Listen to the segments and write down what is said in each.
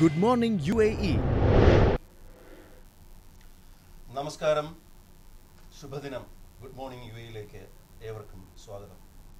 Good morning, UAE. നമസ്കാരം ശുഭദിനം good morning U എയിലേക്ക് ഏവർക്കും സ്വാഗതം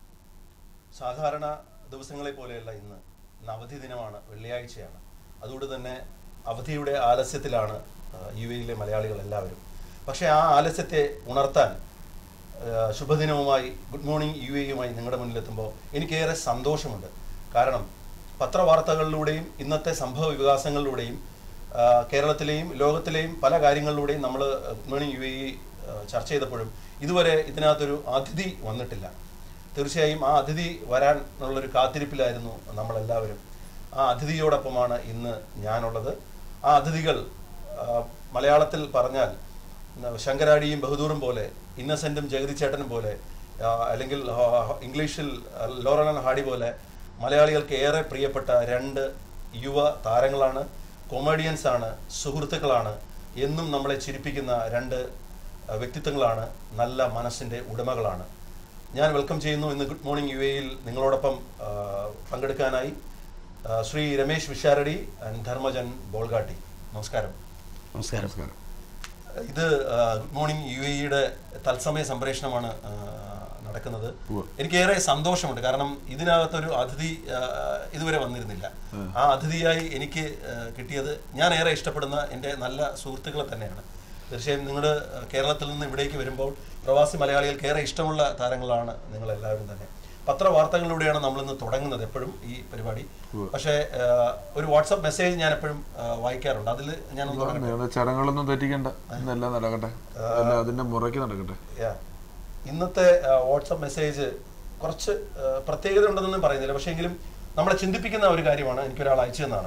സാധാരണ ദിവസങ്ങളെ പോലെയല്ല ഇന്ന് ഇന്ന് അവധി ദിനമാണ് വെള്ളിയാഴ്ചയാണ് അതുകൊണ്ട് തന്നെ അവധിയുടെ ആലസ്യത്തിലാണ് യു എയിലെ മലയാളികൾ എല്ലാവരും പക്ഷേ ആ ആലസ്യത്തെ ഉണർത്താൻ ആ, ശുഭദിനവുമായി ഗുഡ് മോർണിംഗ് യു എയുമായി നിങ്ങളുടെ മുന്നിലെത്തുമ്പോൾ എനിക്കേറെ സന്തോഷമുണ്ട് കാരണം പത്രവാർത്തകളിലൂടെയും ഇന്നത്തെ സംഭവ വികാസങ്ങളിലൂടെയും ആ, കേരളത്തിലെയും ലോകത്തിലെയും പല കാര്യങ്ങളിലൂടെയും നമ്മൾ ഗുഡ് മോർണിംഗ് യു എ ചർച്ച ചെയ്തപ്പോഴും ഇതുവരെ ഇതിനകത്തൊരു അതിഥി വന്നിട്ടില്ല തീർച്ചയായും ആ അതിഥി വരാൻ ഉള്ളൊരു കാത്തിരിപ്പിലായിരുന്നു നമ്മളെല്ലാവരും ആ അതിഥിയോടൊപ്പമാണ് ഇന്ന് ഞാനുള്ളത് ആ അതിഥികൾ ആ, മലയാളത്തിൽ പറഞ്ഞാൽ ന- ശങ്കരാടിയും ബഹദൂറും പോലെ ഇന്നസെന്റും ജഗതി ചേട്ടനും പോലെ ആ, അല്ലെങ്കിൽ ആ, ഇംഗ്ലീഷിൽ ആ, ലോറൻ ആൻഡ് ഹാഡി പോലെ മലയാളികൾക്ക് ഏറെ പ്രിയപ്പെട്ട രണ്ട് യുവ താരങ്ങളാണ് കൊമേഡിയൻസ് ആണ് സുഹൃത്തുക്കളാണ് എന്നും നമ്മളെ ചിരിപ്പിക്കുന്ന രണ്ട് ആ, വ്യക്തിത്വങ്ങളാണ് നല്ല മനസ്സിൻ്റെ ഉടമകളാണ് ഞാൻ വെൽക്കം ചെയ്യുന്നു ഇന്ന് ഗുഡ് മോർണിംഗ് യു എയിൽ നിങ്ങളോടൊപ്പം ആ, പങ്കെടുക്കാനായി ആ, ശ്രീ രമേശ് വിശാരടി ആൻഡ് ധർമ്മജൻ ബോൾഗാട്ടി നമസ്കാരം നമസ്കാരം ഇത് ആ, ഗുഡ് മോർണിംഗ് യു എയുടെ തത്സമയ സംപ്രേഷണമാണ് ആ, നടക്കുന്നത് എനിക്കേറെ സന്തോഷമുണ്ട് കാരണം ഇതിനകത്തൊരു അതിഥി ആ, ഇതുവരെ വന്നിരുന്നില്ല ആ അതിഥിയായി എനിക്ക് ആ, കിട്ടിയത് ഞാൻ ഏറെ ഇഷ്ടപ്പെടുന്ന എൻ്റെ നല്ല സുഹൃത്തുക്കളെ തന്നെയാണ് തീർച്ചയായും നിങ്ങൾ കേരളത്തിൽ നിന്ന് ഇവിടേക്ക് വരുമ്പോൾ പ്രവാസി മലയാളികൾക്ക് ഏറെ ഇഷ്ടമുള്ള താരങ്ങളാണ് നിങ്ങൾ എല്ലാവരും തന്നെ പത്രവാർത്തകളിലൂടെയാണ് നമ്മളിന്ന് തുടങ്ങുന്നത് എപ്പോഴും ഈ പരിപാടി പക്ഷേ ആ, ഒരു വാട്സപ്പ് മെസ്സേജ് ഞാൻ എപ്പോഴും ആ, വായിക്കാറുണ്ട് അതിൽ ഞാൻ ഒന്ന് തുടങ്ങട്ടെ നിങ്ങളുടെ ചടങ്ങുകളൊന്നും തെറ്റിക്കണ്ട ഇന്നെല്ലാം നടക്കട്ടെ എല്ലാം അതിന്റെ മുറയ്ക്ക് നടക്കട്ടെ Yeah. ഇന്നത്തെ വാട്സപ്പ് മെസ്സേജ് കുറച്ച് ആ, പ്രത്യേകത ഉണ്ടെന്നൊന്നും പറയുന്നില്ല പക്ഷേ എങ്കിലും നമ്മളെ ചിന്തിപ്പിക്കുന്ന ഒരു കാര്യമാണ് എനിക്കൊരാൾ അയച്ചു തന്നാണ്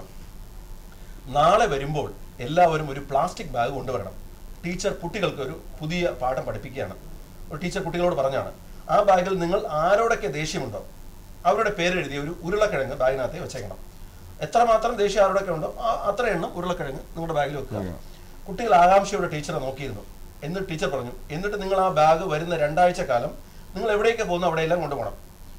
നാളെ വരുമ്പോൾ എല്ലാവരും ഒരു പ്ലാസ്റ്റിക് ബാഗ് കൊണ്ടുവരണം ടീച്ചർ കുട്ടികൾക്ക് ഒരു പുതിയ പാഠം പഠിപ്പിക്കുകയാണ് ഒരു ടീച്ചർ കുട്ടികളോട് പറഞ്ഞാണ് ആ ബാഗിൽ നിങ്ങൾ ആരോടൊക്കെ ദേഷ്യമുണ്ടോ അവരുടെ പേരെഴുതിയ ഒരു ഉരുളക്കിഴങ്ങ് ബാഗിനകത്തെ വെച്ചേക്കണം എത്രമാത്രം ദേഷ്യം ആരോടൊക്കെ ഉണ്ടോ ആ- അത്ര എണ്ണം ഉരുളക്കിഴങ്ങ് നിങ്ങളുടെ ബാഗിൽ വെക്കുക കുട്ടികൾ ആകാംക്ഷയോടെ ടീച്ചറെ നോക്കിയിരുന്നു എന്നിട്ട് ടീച്ചർ പറഞ്ഞു എന്നിട്ട് നിങ്ങൾ ആ ബാഗ് വരുന്ന രണ്ടാഴ്ച കാലം നിങ്ങൾ എവിടേക്ക് പോകുന്നു അവിടെയെല്ലാം കൊണ്ടുപോകണം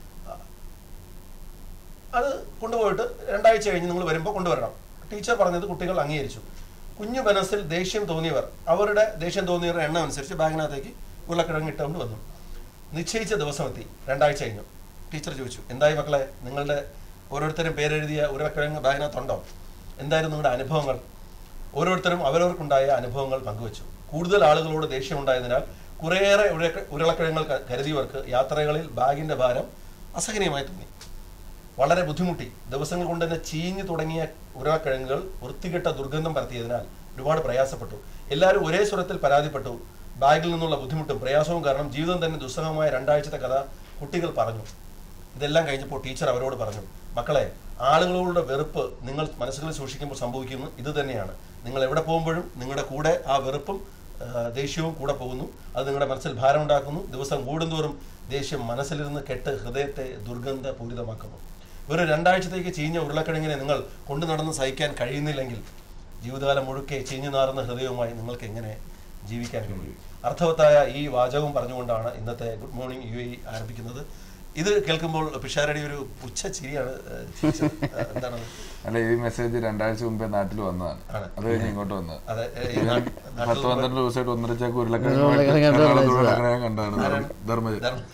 അത് കൊണ്ടുപോയിട്ട് രണ്ടാഴ്ച കഴിഞ്ഞ് നിങ്ങൾ വരുമ്പോൾ കൊണ്ടുവരണം ടീച്ചർ പറഞ്ഞത് കുട്ടികൾ അംഗീകരിച്ചു കുഞ്ഞു മനസ്സിൽ ദേഷ്യം തോന്നിയവർ അവരുടെ ദേഷ്യം തോന്നിയവരുടെ എണ്ണം അനുസരിച്ച് ബാഗിനകത്തേക്ക് ഉരുളക്കിഴങ്ങ് ഇട്ടുകൊണ്ട് വന്നു നിശ്ചയിച്ച ദിവസം എത്തി രണ്ടാഴ്ച കഴിഞ്ഞു ടീച്ചർ ചോദിച്ചു എന്തായി മക്കളെ നിങ്ങളുടെ ഓരോരുത്തരും പേരെഴുതിയ ഉരുളക്കിഴങ്ങ് ബാഗിനകത്തുണ്ടോ എന്തായിരുന്നു നിങ്ങളുടെ അനുഭവങ്ങൾ ഓരോരുത്തരും അവരവർക്കുണ്ടായ അനുഭവങ്ങൾ പങ്കുവച്ചു കൂടുതൽ ആളുകളോട് ദേഷ്യമുണ്ടായതിനാൽ കുറേയേറെ ഉരുളക്ക- ഉരുളക്കിഴങ്ങൾ ക- കരുതിയവർക്ക് യാത്രകളിൽ ബാഗിന്റെ ഭാരം അസഹനീയമായി തോന്നി വളരെ ബുദ്ധിമുട്ടി ദിവസങ്ങൾ കൊണ്ട് തന്നെ ചീഞ്ഞു തുടങ്ങിയ ഉരുളക്കിഴങ്ങുകൾ വൃത്തികെട്ട ദുർഗന്ധം പരത്തിയതിനാൽ ഒരുപാട് പ്രയാസപ്പെട്ടു എല്ലാവരും ഒരേ സ്വരത്തിൽ പരാതിപ്പെട്ടു ബാഗിൽ നിന്നുള്ള ബുദ്ധിമുട്ടും പ്രയാസവും കാരണം ജീവിതം തന്നെ ദുസ്സഹമായ രണ്ടാഴ്ചത്തെ കഥ കുട്ടികൾ പറഞ്ഞു ഇതെല്ലാം കഴിഞ്ഞപ്പോൾ ടീച്ചർ അവരോട് പറഞ്ഞു മക്കളെ ആളുകളുടെ വെറുപ്പ് നിങ്ങൾ മനസ്സുകളിൽ സൂക്ഷിക്കുമ്പോൾ സംഭവിക്കുന്നു ഇത് തന്നെയാണ് നിങ്ങൾ എവിടെ പോകുമ്പോഴും നിങ്ങളുടെ കൂടെ ആ വെറുപ്പും ആ, ദേഷ്യവും കൂടെ പോകുന്നു അത് നിങ്ങളുടെ മനസ്സിൽ ഭാരം ഉണ്ടാക്കുന്നു ദിവസം കൂടുന്തോറും ദേഷ്യം മനസ്സിലിരുന്ന് കെട്ട് ഹൃദയത്തെ ദുർഗന്ധ പൂരിതമാക്കുന്നു വെറും രണ്ടാഴ്ചത്തേക്ക് ചീഞ്ഞ ഉരുളക്കിഴങ്ങിനെ നിങ്ങൾ കൊണ്ടു നടന്ന് സഹിക്കാൻ കഴിയുന്നില്ലെങ്കിൽ ജീവിതകാലം മുഴുക്കെ ചീഞ്ഞു നാറുന്ന ഹൃദയവുമായി നിങ്ങൾക്ക് എങ്ങനെ ജീവിക്കാൻ കഴിയും അർത്ഥവത്തായ ഈ വാചകവും പറഞ്ഞുകൊണ്ടാണ് ഇന്നത്തെ ഗുഡ് മോർണിംഗ് യു എ ആരംഭിക്കുന്നത് ഇത് കേൾക്കുമ്പോൾ പിഷാരടി ഒരു പുച്ഛ ചിരിയാണ് ഏഹ്, ചിരിച്ചത്. ഏഹ്, എന്താണത് അല്ല ഈ മെസ്സേജ് രണ്ടാഴ്ച മുമ്പേ നാട്ടിൽ വന്നതാണ് ആണ്. അത് കഴിഞ്ഞ് ഇങ്ങോട്ട് വന്നത് അതെ ഏഹ്, ഈ നാ- നാട്ടിൽ പത്ത് പന്ത്രണ്ട് ദിവസമായിട്ട് ഒന്നര ചാക്ക് ഉരുളക്കിഴങ്ങ് ഉരുളക്കിഴങ്ങ് ഉരുളക്കിഴങ്ങ് കണ്ടാണ് ധർമ്മജൻ ധർമ്മ-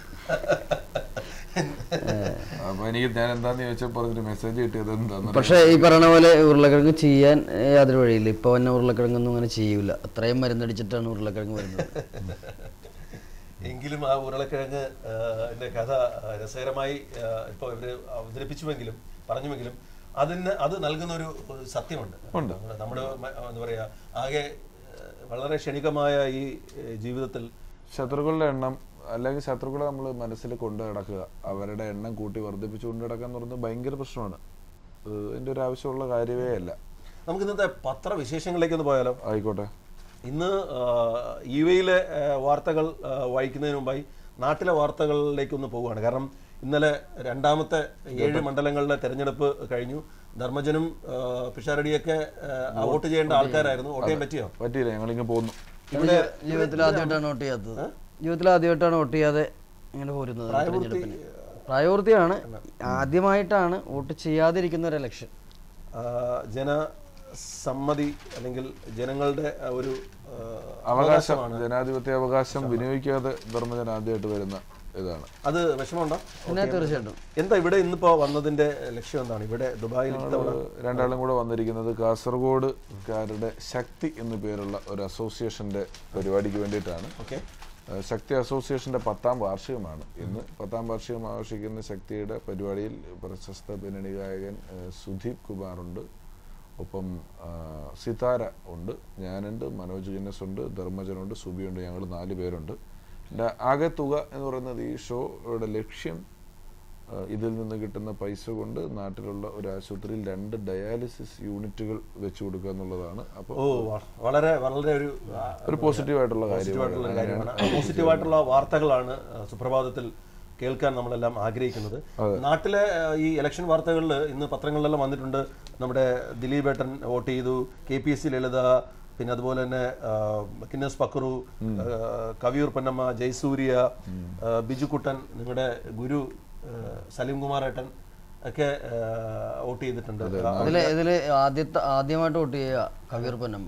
അപ്പൊ എനിക്ക് ഞാൻ എന്താന്ന് ചോദിച്ചാൽ പറഞ്ഞൊരു മെസ്സേജ് കിട്ടിയത് എന്താന്ന് പക്ഷെ ഈ പറഞ്ഞ പോലെ ഉരുളക്കിഴങ്ങ് ചെയ്യാൻ ഏ, യാതൊരു വഴിയില്ല ഇപ്പൊ തന്നെ ഉരുളക്കിഴങ്ങൊന്നും അങ്ങനെ ചെയ്യൂല അത്രയും മരുന്നടിച്ചിട്ടാണ് ഉരുളക്കിഴങ്ങ് വരുന്നത് എങ്കിലും ആ ഉരുളക്കിഴങ്ങ് ആഹ്, ന്റെ കഥ ആഹ്, രസകരമായി ആഹ്, ഇപ്പോൾ ഇവര് അവതരിപ്പിച്ചുവെങ്കിലും പറഞ്ഞുവെങ്കിലും അതിന് അത് നൽകുന്ന ഒരു ഒരു സത്യമുണ്ട് ഉണ്ട്. നമ്മുടെ- നമ്മുടെ മ- എന്താ പറയാ ആകെ ആഹ്, വളരെ ക്ഷണികമായ ഈ ഏഹ്, ജീവിതത്തിൽ ശത്രുക്കളുടെ എണ്ണം അല്ലെങ്കിൽ ശത്രുക്കളെ നമ്മൾ മനസ്സിൽ കൊണ്ടു നടക്കുക അവരുടെ എണ്ണം കൂട്ടി വർദ്ധിപ്പിച്ചു കൊണ്ടു നടക്കുക എന്ന് പറയുന്നത് ഭയങ്കര പ്രശ്നമാണ് ഏഹ് അതിന്റെ ഒരു ആവശ്യമുള്ള കാര്യമേ അല്ല നമുക്ക് ഇന്നത്തെ പത്രവിശേഷങ്ങളിലേക്ക് ഒന്ന് പോയാലോ ആയിക്കോട്ടെ ഇന്ന് യു എയിലെ വാർത്തകൾ ആ, വായിക്കുന്നതിന് മുമ്പായി നാട്ടിലെ വാർത്തകളിലേക്ക് ഒന്ന് പോവുകയാണ് കാരണം ഇന്നലെ രണ്ടാമത്തെ ഏഴ് മണ്ഡലങ്ങളിലെ തെരഞ്ഞെടുപ്പ് കഴിഞ്ഞു ധർമ്മജനും ആ, പിഷാരടിയൊക്കെ ആ, വോട്ട് ചെയ്യേണ്ട ആൾക്കാരായിരുന്നു വോട്ട് ചെയ്യാൻ പറ്റിയോ പറ്റിയില്ല ഞങ്ങളിങ്ങനെ പോന്നു ഇവിടെ ജീവിതത്തിൽ ആദ്യമായിട്ടാണ് വോട്ട് ചെയ്യാത്തത് ജീവിതത്തിൽ ആദ്യമായിട്ടാണ് വോട്ട് ചെയ്യാതെ ഇങ്ങനെ പോരുന്നത് തെരഞ്ഞെടുപ്പിന് പ്രായപൂർത്തിയാണ് ആദ്യമായിട്ടാണ് വോട്ട് ചെയ്യാതിരിക്കുന്ന ഒരു ഇലക്ഷൻ ആ, ജന സമ്മതി അല്ലെങ്കിൽ ജനങ്ങളുടെ ആ ഒരു ആ, അവകാശം ജനാധിപത്യ അവകാശം വിനിയോഗിക്കാതെ ധർമ്മജൻ ആദ്യമായിട്ട് വരുന്ന ഇതാണ് അത് വിഷമമുണ്ടോ പിന്നെ തീർച്ചയായിട്ടും എന്താ ഇവിടെ ഇന്നിപ്പോ വന്നതിന്റെ ലക്ഷ്യം എന്താണ് ഇവിടെ ദുബായിൽ ഇത്തവണ രണ്ടാളും കൂടെ വന്നിരിക്കുന്നത് കാസർഗോഡുകാരുടെ ശക്തി എന്നു പേരുള്ള ഒരു അസോസിയേഷന്റെ പരിപാടിക്ക് വേണ്ടിയിട്ടാണ് ഓക്കെ ഏഹ് ശക്തി അസോസിയേഷന്റെ പത്താം വാർഷികമാണ് ഇന്ന് പത്താം വാർഷികം ആഘോഷിക്കുന്ന ശക്തിയുടെ പരിപാടിയിൽ പ്രശസ്ത പിന്നണി ഗായകൻ ഏഹ് സുധീപ് കുമാറുണ്ട് ഒപ്പം ആ, സിതാര ഉണ്ട് ഞാനുണ്ട് മനോജ് ജിന്നസ് ഉണ്ട് ധർമ്മജനുണ്ട് സുബിയുണ്ട് ഞങ്ങൾ നാല് പേരുണ്ട് എൻ്റെ ആകെ തുക എന്ന് പറയുന്നത് ഈ ഷോയുടെ ലക്ഷ്യം ആ, ഇതിൽ നിന്ന് കിട്ടുന്ന പൈസ കൊണ്ട് നാട്ടിലുള്ള ഒരു ആശുപത്രിയിൽ രണ്ട് ഡയാലിസിസ് യൂണിറ്റുകൾ വെച്ചു കൊടുക്കുക എന്നുള്ളതാണ് അപ്പോൾ ഓ വ- വളരെ വളരെ ഒരു ആ, ഒരു പോസിറ്റീവ് ആയിട്ടുള്ള പോസിറ്റീവായിട്ടുള്ള കാര്യമാണ് കാര്യമാണ് പോസിറ്റീവായിട്ടുള്ള വാർത്തകളാണ് ആ, സുപ്രഭാതത്തിൽ കേൾക്കാൻ നമ്മളെല്ലാം ആഗ്രഹിക്കുന്നത് നാട്ടിലെ ആ, ഈ ഇലക്ഷൻ വാർത്തകളിൽ ഇന്ന് പത്രങ്ങളിലെല്ലാം വന്നിട്ടുണ്ട് നമ്മുടെ ദിലീപ് ഏട്ടൻ വോട്ട് ചെയ്തു K P S C Lalitha പിന്നെ അതുപോലെ തന്നെ ആ, കിന്നസ് പക്രു ആ, കവിയൂർ പൊന്നമ്മ ജയസൂര്യ ആ, ബിജുക്കുട്ടൻ നിങ്ങളുടെ ഗുരു ആ, സലീം കുമാർ ഏട്ടൻ ഒക്കെ ആ, വോട്ട് ചെയ്തിട്ടുണ്ട് ആ, ഇതില് ഇതില് ആദ്യത്തെ ആദ്യമായിട്ട് വോട്ട് ചെയ്യുക കവിയർ പൊന്നമ്മ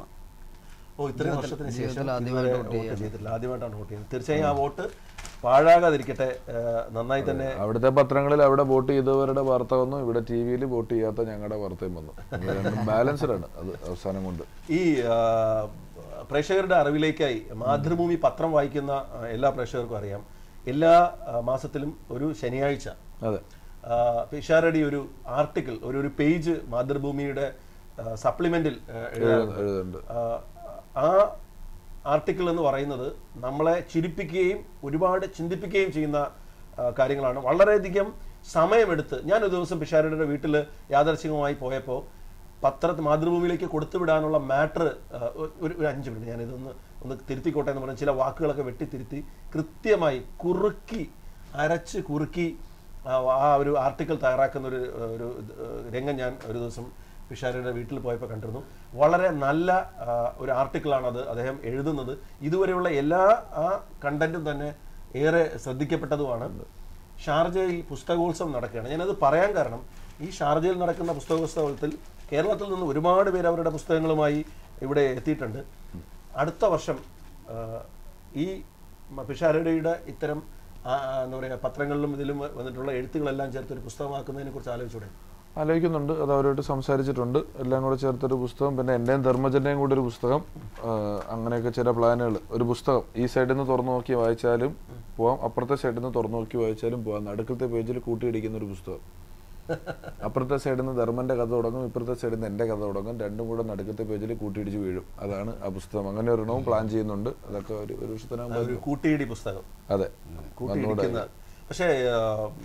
ഓ ഇത്രയും വർഷത്തിന് ശേഷം ജീവിതത്തിൽ ഇതുവരെ ആദ്യമായിട്ട് വോട്ട് ചെയ്തിട്ടില്ല ആദ്യമായിട്ടാണ് വോട്ട് ചെയ്യുന്നത് തീർച്ചയായും ആ വോട്ട് പാഴാകാതിരിക്കട്ടെ ആ, നന്നായി തന്നെ അവിടുത്തെ പത്രങ്ങളിൽ അവിടെ വോട്ട് ചെയ്തവരുടെ വാർത്ത വന്നു ഇവിടെ ടി വിയിൽ വോട്ട് ചെയ്യാത്ത ഞങ്ങളുടെ വാർത്തയും വന്നു ബാലൻസ്ഡ് ആണ് അത് അവസാനം കൊണ്ട് ഈ ആ, പ്രേക്ഷകരുടെ അറിവിലേക്കായി മാതൃഭൂമി പത്രം വായിക്കുന്ന ആ, എല്ലാ പ്രേക്ഷകർക്കും അറിയാം എല്ലാ ആ, മാസത്തിലും ഒരു ശനിയാഴ്ച അതെ ആ, പിഷാരടി ഒരു ആർട്ടിക്കിൾ ഒരു ഒരു പേജ് മാതൃഭൂമിയുടെ സപ്ലിമെന്റിൽ എഴുതാറുണ്ട് എഴുതുന്നുണ്ട് ആ, ആ ആർട്ടിക്കിൾ എന്ന് പറയുന്നത് നമ്മളെ ചിരിപ്പിക്കുകയും ഒരുപാട് ചിന്തിപ്പിക്കുകയും ചെയ്യുന്ന ആ, കാര്യങ്ങളാണ് വളരെയധികം സമയമെടുത്ത് ഞാൻ ഒരു ദിവസം പിഷാരടിയുടെ വീട്ടിൽ യാദർശികമായി പോയപ്പോൾ പത്ര മാതൃഭൂമിയിലേക്ക് കൊടുത്തുവിടാനുള്ള മാറ്റർ ഒരു ഒരു അഞ്ച് മിനിറ്റ് ഞാൻ ഇതൊന്ന് ഒന്ന് തിരുത്തിക്കോട്ടെ എന്ന് പറഞ്ഞ് ചില വാക്കുകളൊക്കെ വെട്ടിത്തിരുത്തി കൃത്യമായി കുറുക്കി അരച്ച് കുറുക്കി ആ ആ ഒരു ആർട്ടിക്കിൾ തയ്യാറാക്കുന്ന ഒരു ഒരു രംഗം ഞാൻ ഒരു ദിവസം പിഷാരയുടെ വീട്ടിൽ പോയപ്പോൾ കണ്ടിരുന്നു വളരെ നല്ല ആ, ഒരു ആർട്ടിക്കിളാണ് അത് അദ്ദേഹം എഴുതുന്നത് ഇതുവരെയുള്ള എല്ലാ ആ കണ്ടന്റും തന്നെ ഏറെ ശ്രദ്ധിക്കപ്പെട്ടതുമാണ് ഷാർജയിൽ പുസ്തകോത്സവം നടക്കുകയാണ് ഞാനത് പറയാൻ കാരണം ഈ ഷാർജയിൽ നടക്കുന്ന പുസ്തകോത്സവത്തിൽ കേരളത്തിൽ നിന്ന് ഒരുപാട് പേര് അവരുടെ പുസ്തകങ്ങളുമായി ഇവിടെ എത്തിയിട്ടുണ്ട് അടുത്ത വർഷം ആ, ഈ മ- പിഷാരടിയുടെ ഇത്തരം ആ, ആ, എന്താ പറയുക പത്രങ്ങളിലും ഇതിലും വന്നിട്ടുള്ള എഴുത്തുകളെല്ലാം ചേർത്ത് ഒരു പുസ്തകമാക്കുന്നതിനെ കുറിച്ച് ആലോചിച്ചൂടെ ആലോചിക്കുന്നുണ്ട് അത് അവരോട് സംസാരിച്ചിട്ടുണ്ട് എല്ലാം കൂടെ ചേർത്തൊരു പുസ്തകം പിന്നെ എൻ്റെയും ധർമ്മജൻ്റെയും കൂടെ ഒരു പുസ്തകം ആ, അങ്ങനെയൊക്കെ ചില പ്ലാനുകൾ ഒരു പുസ്തകം ഈ സൈഡിൽ നിന്ന് തുറന്നു നോക്കി വായിച്ചാലും പോവാം അപ്പുറത്തെ സൈഡിൽ നിന്ന് തുറന്നു നോക്കി വായിച്ചാലും പോവാം നടുക്കത്തെ പേജിൽ കൂട്ടിയിടിക്കുന്ന ഒരു പുസ്തകം അപ്പുറത്തെ സൈഡിൽ നിന്ന് ധർമ്മന്റെ കഥ തുടങ്ങും ഇപ്പുറത്തെ സൈഡിൽ നിന്ന് എൻ്റെ കഥ തുടങ്ങും രണ്ടും കൂടെ നടുക്കത്തെ പേജിൽ കൂട്ടിയിടിച്ച് വീഴും അതാണ് ആ പുസ്തകം അങ്ങനെ ഒരെണ്ണവും പ്ലാൻ ചെയ്യുന്നുണ്ട് അതൊക്കെ ഒരു ഒരു വർഷത്തിനാകുമ്പോൾ ഒരു കൂട്ടിയിടി പുസ്തകം അതെ കൂട്ടിയിടിക്കുന്ന പക്ഷേ ആ,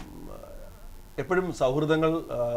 എപ്പോഴും സൗഹൃദങ്ങൾ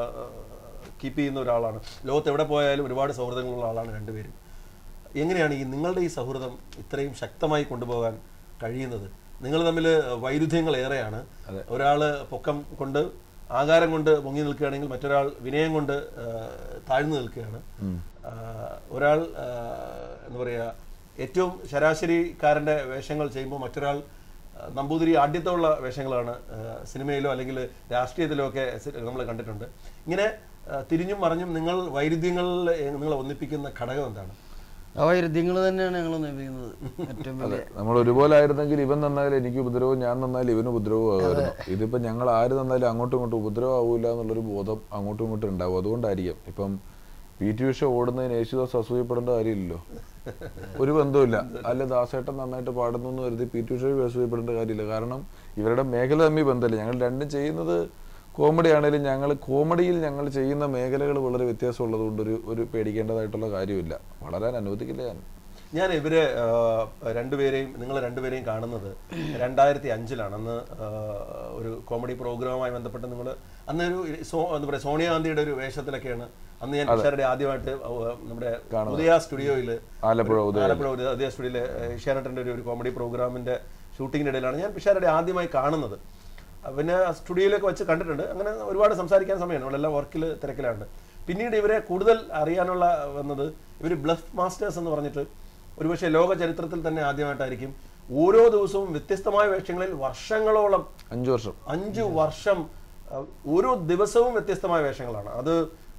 കീപ്പ് ചെയ്യുന്ന ഒരാളാണ് ലോകത്ത് എവിടെ പോയാലും ഒരുപാട് സൗഹൃദങ്ങളുള്ള ആളാണ് രണ്ടുപേരും എങ്ങനെയാണ് ഈ നിങ്ങളുടെ ഈ സൗഹൃദം ഇത്രയും ശക്തമായി കൊണ്ടുപോകാൻ കഴിയുന്നത് നിങ്ങൾ തമ്മിൽ വൈരുദ്ധ്യങ്ങൾ ഏറെയാണ് ഒരാള് പൊക്കം കൊണ്ട് ആകാരം കൊണ്ട് പൊങ്ങി നിൽക്കുകയാണെങ്കിൽ മറ്റൊരാൾ വിനയം കൊണ്ട് ആ, താഴ്ന്നു നിൽക്കുകയാണ് ആ, ഒരാൾ ആ, എന്താ പറയുക ഏറ്റവും ശരാശരിക്കാരൻ്റെ വേഷങ്ങൾ ചെയ്യുമ്പോൾ മറ്റൊരാൾ ആ, നമ്പൂതിരി ആദ്യത്തുള്ള വേഷങ്ങളാണ് ആ, സിനിമയിലോ അല്ലെങ്കിൽ രാഷ്ട്രീയത്തിലോ ഒക്കെ നമ്മൾ കണ്ടിട്ടുണ്ട് ഇങ്ങനെ ആ, തിരിഞ്ഞും മറിഞ്ഞും നിങ്ങൾ വൈരുദ്ധ്യങ്ങളിൽ നിങ്ങളെ ഒന്നിപ്പിക്കുന്ന ഘടകം എന്താണ് ആ വൈരുദ്ധ്യങ്ങൾ തന്നെയാണ് ഞങ്ങൾ നിർമ്മിക്കുന്നത് ഏറ്റവും വലിയ നമ്മൾ ഒരുപോലെ ആയിരുന്നെങ്കിൽ ഇവൻ നന്നായാലും എനിക്ക് ഉപദ്രവവും ഞാൻ നന്നായാലും ഇവന് ഉപദ്രവവും ആകുമായിരുന്നു ഇതിപ്പോ ഞങ്ങൾ ആര് നന്നായാലും അങ്ങോട്ടും ഇങ്ങോട്ടും ഉപദ്രവം ആവൂല എന്നുള്ളൊരു ബോധം അങ്ങോട്ടും ഇങ്ങോട്ടും ഉണ്ടാവും അതുകൊണ്ടായിരിക്കും ഇപ്പം പി ടി ഉഷ ഓടുന്നതിന് യേശുദാസ് അസൂയപ്പെടേണ്ട കാര്യമില്ലല്ലോ ഒരു ബന്ധവുമില്ല അല്ല ദാസേട്ടൻ നന്നായിട്ട് പാടുന്നു എന്ന് കരുതി പി ടി ഉഷ അസൂയപ്പെടേണ്ട കാര്യമില്ല കാരണം ഇവരുടെ മേഖല തമ്മിൽ ബന്ധമില്ല ഞങ്ങൾ രണ്ടും ചെയ്യുന്നത് കോമഡി ആണെങ്കിലും ഞങ്ങൾ കോമഡിയിൽ ഞങ്ങൾ ചെയ്യുന്ന മേഖലകൾ വളരെ വ്യത്യാസമുള്ളത് കൊണ്ട് ഒരു ഒരു പേടിക്കേണ്ടതായിട്ടുള്ള കാര്യമില്ല വളരാൻ അനുവദിക്കില്ല ഞാൻ ഞാൻ ഇവരെ ആ, രണ്ടുപേരെയും നിങ്ങൾ രണ്ടുപേരെയും കാണുന്നത് രണ്ടായിരത്തി അഞ്ചിലാണ് അന്ന് ആ, ഒരു കോമഡി പ്രോഗ്രാമുമായി ബന്ധപ്പെട്ട് നിങ്ങൾ അന്ന് ഒരു സോ എന്താ പറയുക സോണിയാഗാന്ധിയുടെ ഒരു വേഷത്തിലൊക്കെയാണ് അന്ന് ഞാൻ പിഷാരുടെ ആദ്യമായിട്ട് ആ, നമ്മുടെ ഉദയ സ്റ്റുഡിയോയിൽ ആലപ്പുഴ ഉദയ ആലപ്പുഴ ഉദയ- ഉദയ സ്റ്റുഡിയോയിലെ ഏഷ്യാനെറ്റിന്റെ ഒരു ഒരു കോമഡി പ്രോഗ്രാമിന്റെ ഷൂട്ടിങ്ങിന്റെ ഇടയിലാണ് ഞാൻ പിഷാരുടെ ആദ്യമായി കാണുന്നത് ആ, പിന്നെ ആ സ്റ്റുഡിയോയിലൊക്കെ വെച്ച് കണ്ടിട്ടുണ്ട് അങ്ങനെ ഒരുപാട് സംസാരിക്കാൻ സമയമാണ് നമ്മളെല്ലാം വർക്കിൽ തിരക്കിലാണ് പിന്നീട് ഇവരെ കൂടുതൽ അറിയാനുള്ള വന്നത് ഇവർ ബ്ലഫ് മാസ്റ്റേഴ്സ് എന്ന് പറഞ്ഞിട്ട് ഒരുപക്ഷെ ലോക ചരിത്രത്തിൽ തന്നെ ആദ്യമായിട്ടായിരിക്കും ഓരോ ദിവസവും വ്യത്യസ്തമായ വേഷങ്ങളിൽ വർഷങ്ങളോളം അഞ്ചു വർഷം അഞ്ചു വർഷം ആ, ഓരോ ദിവസവും വ്യത്യസ്തമായ വേഷങ്ങളാണ് അത്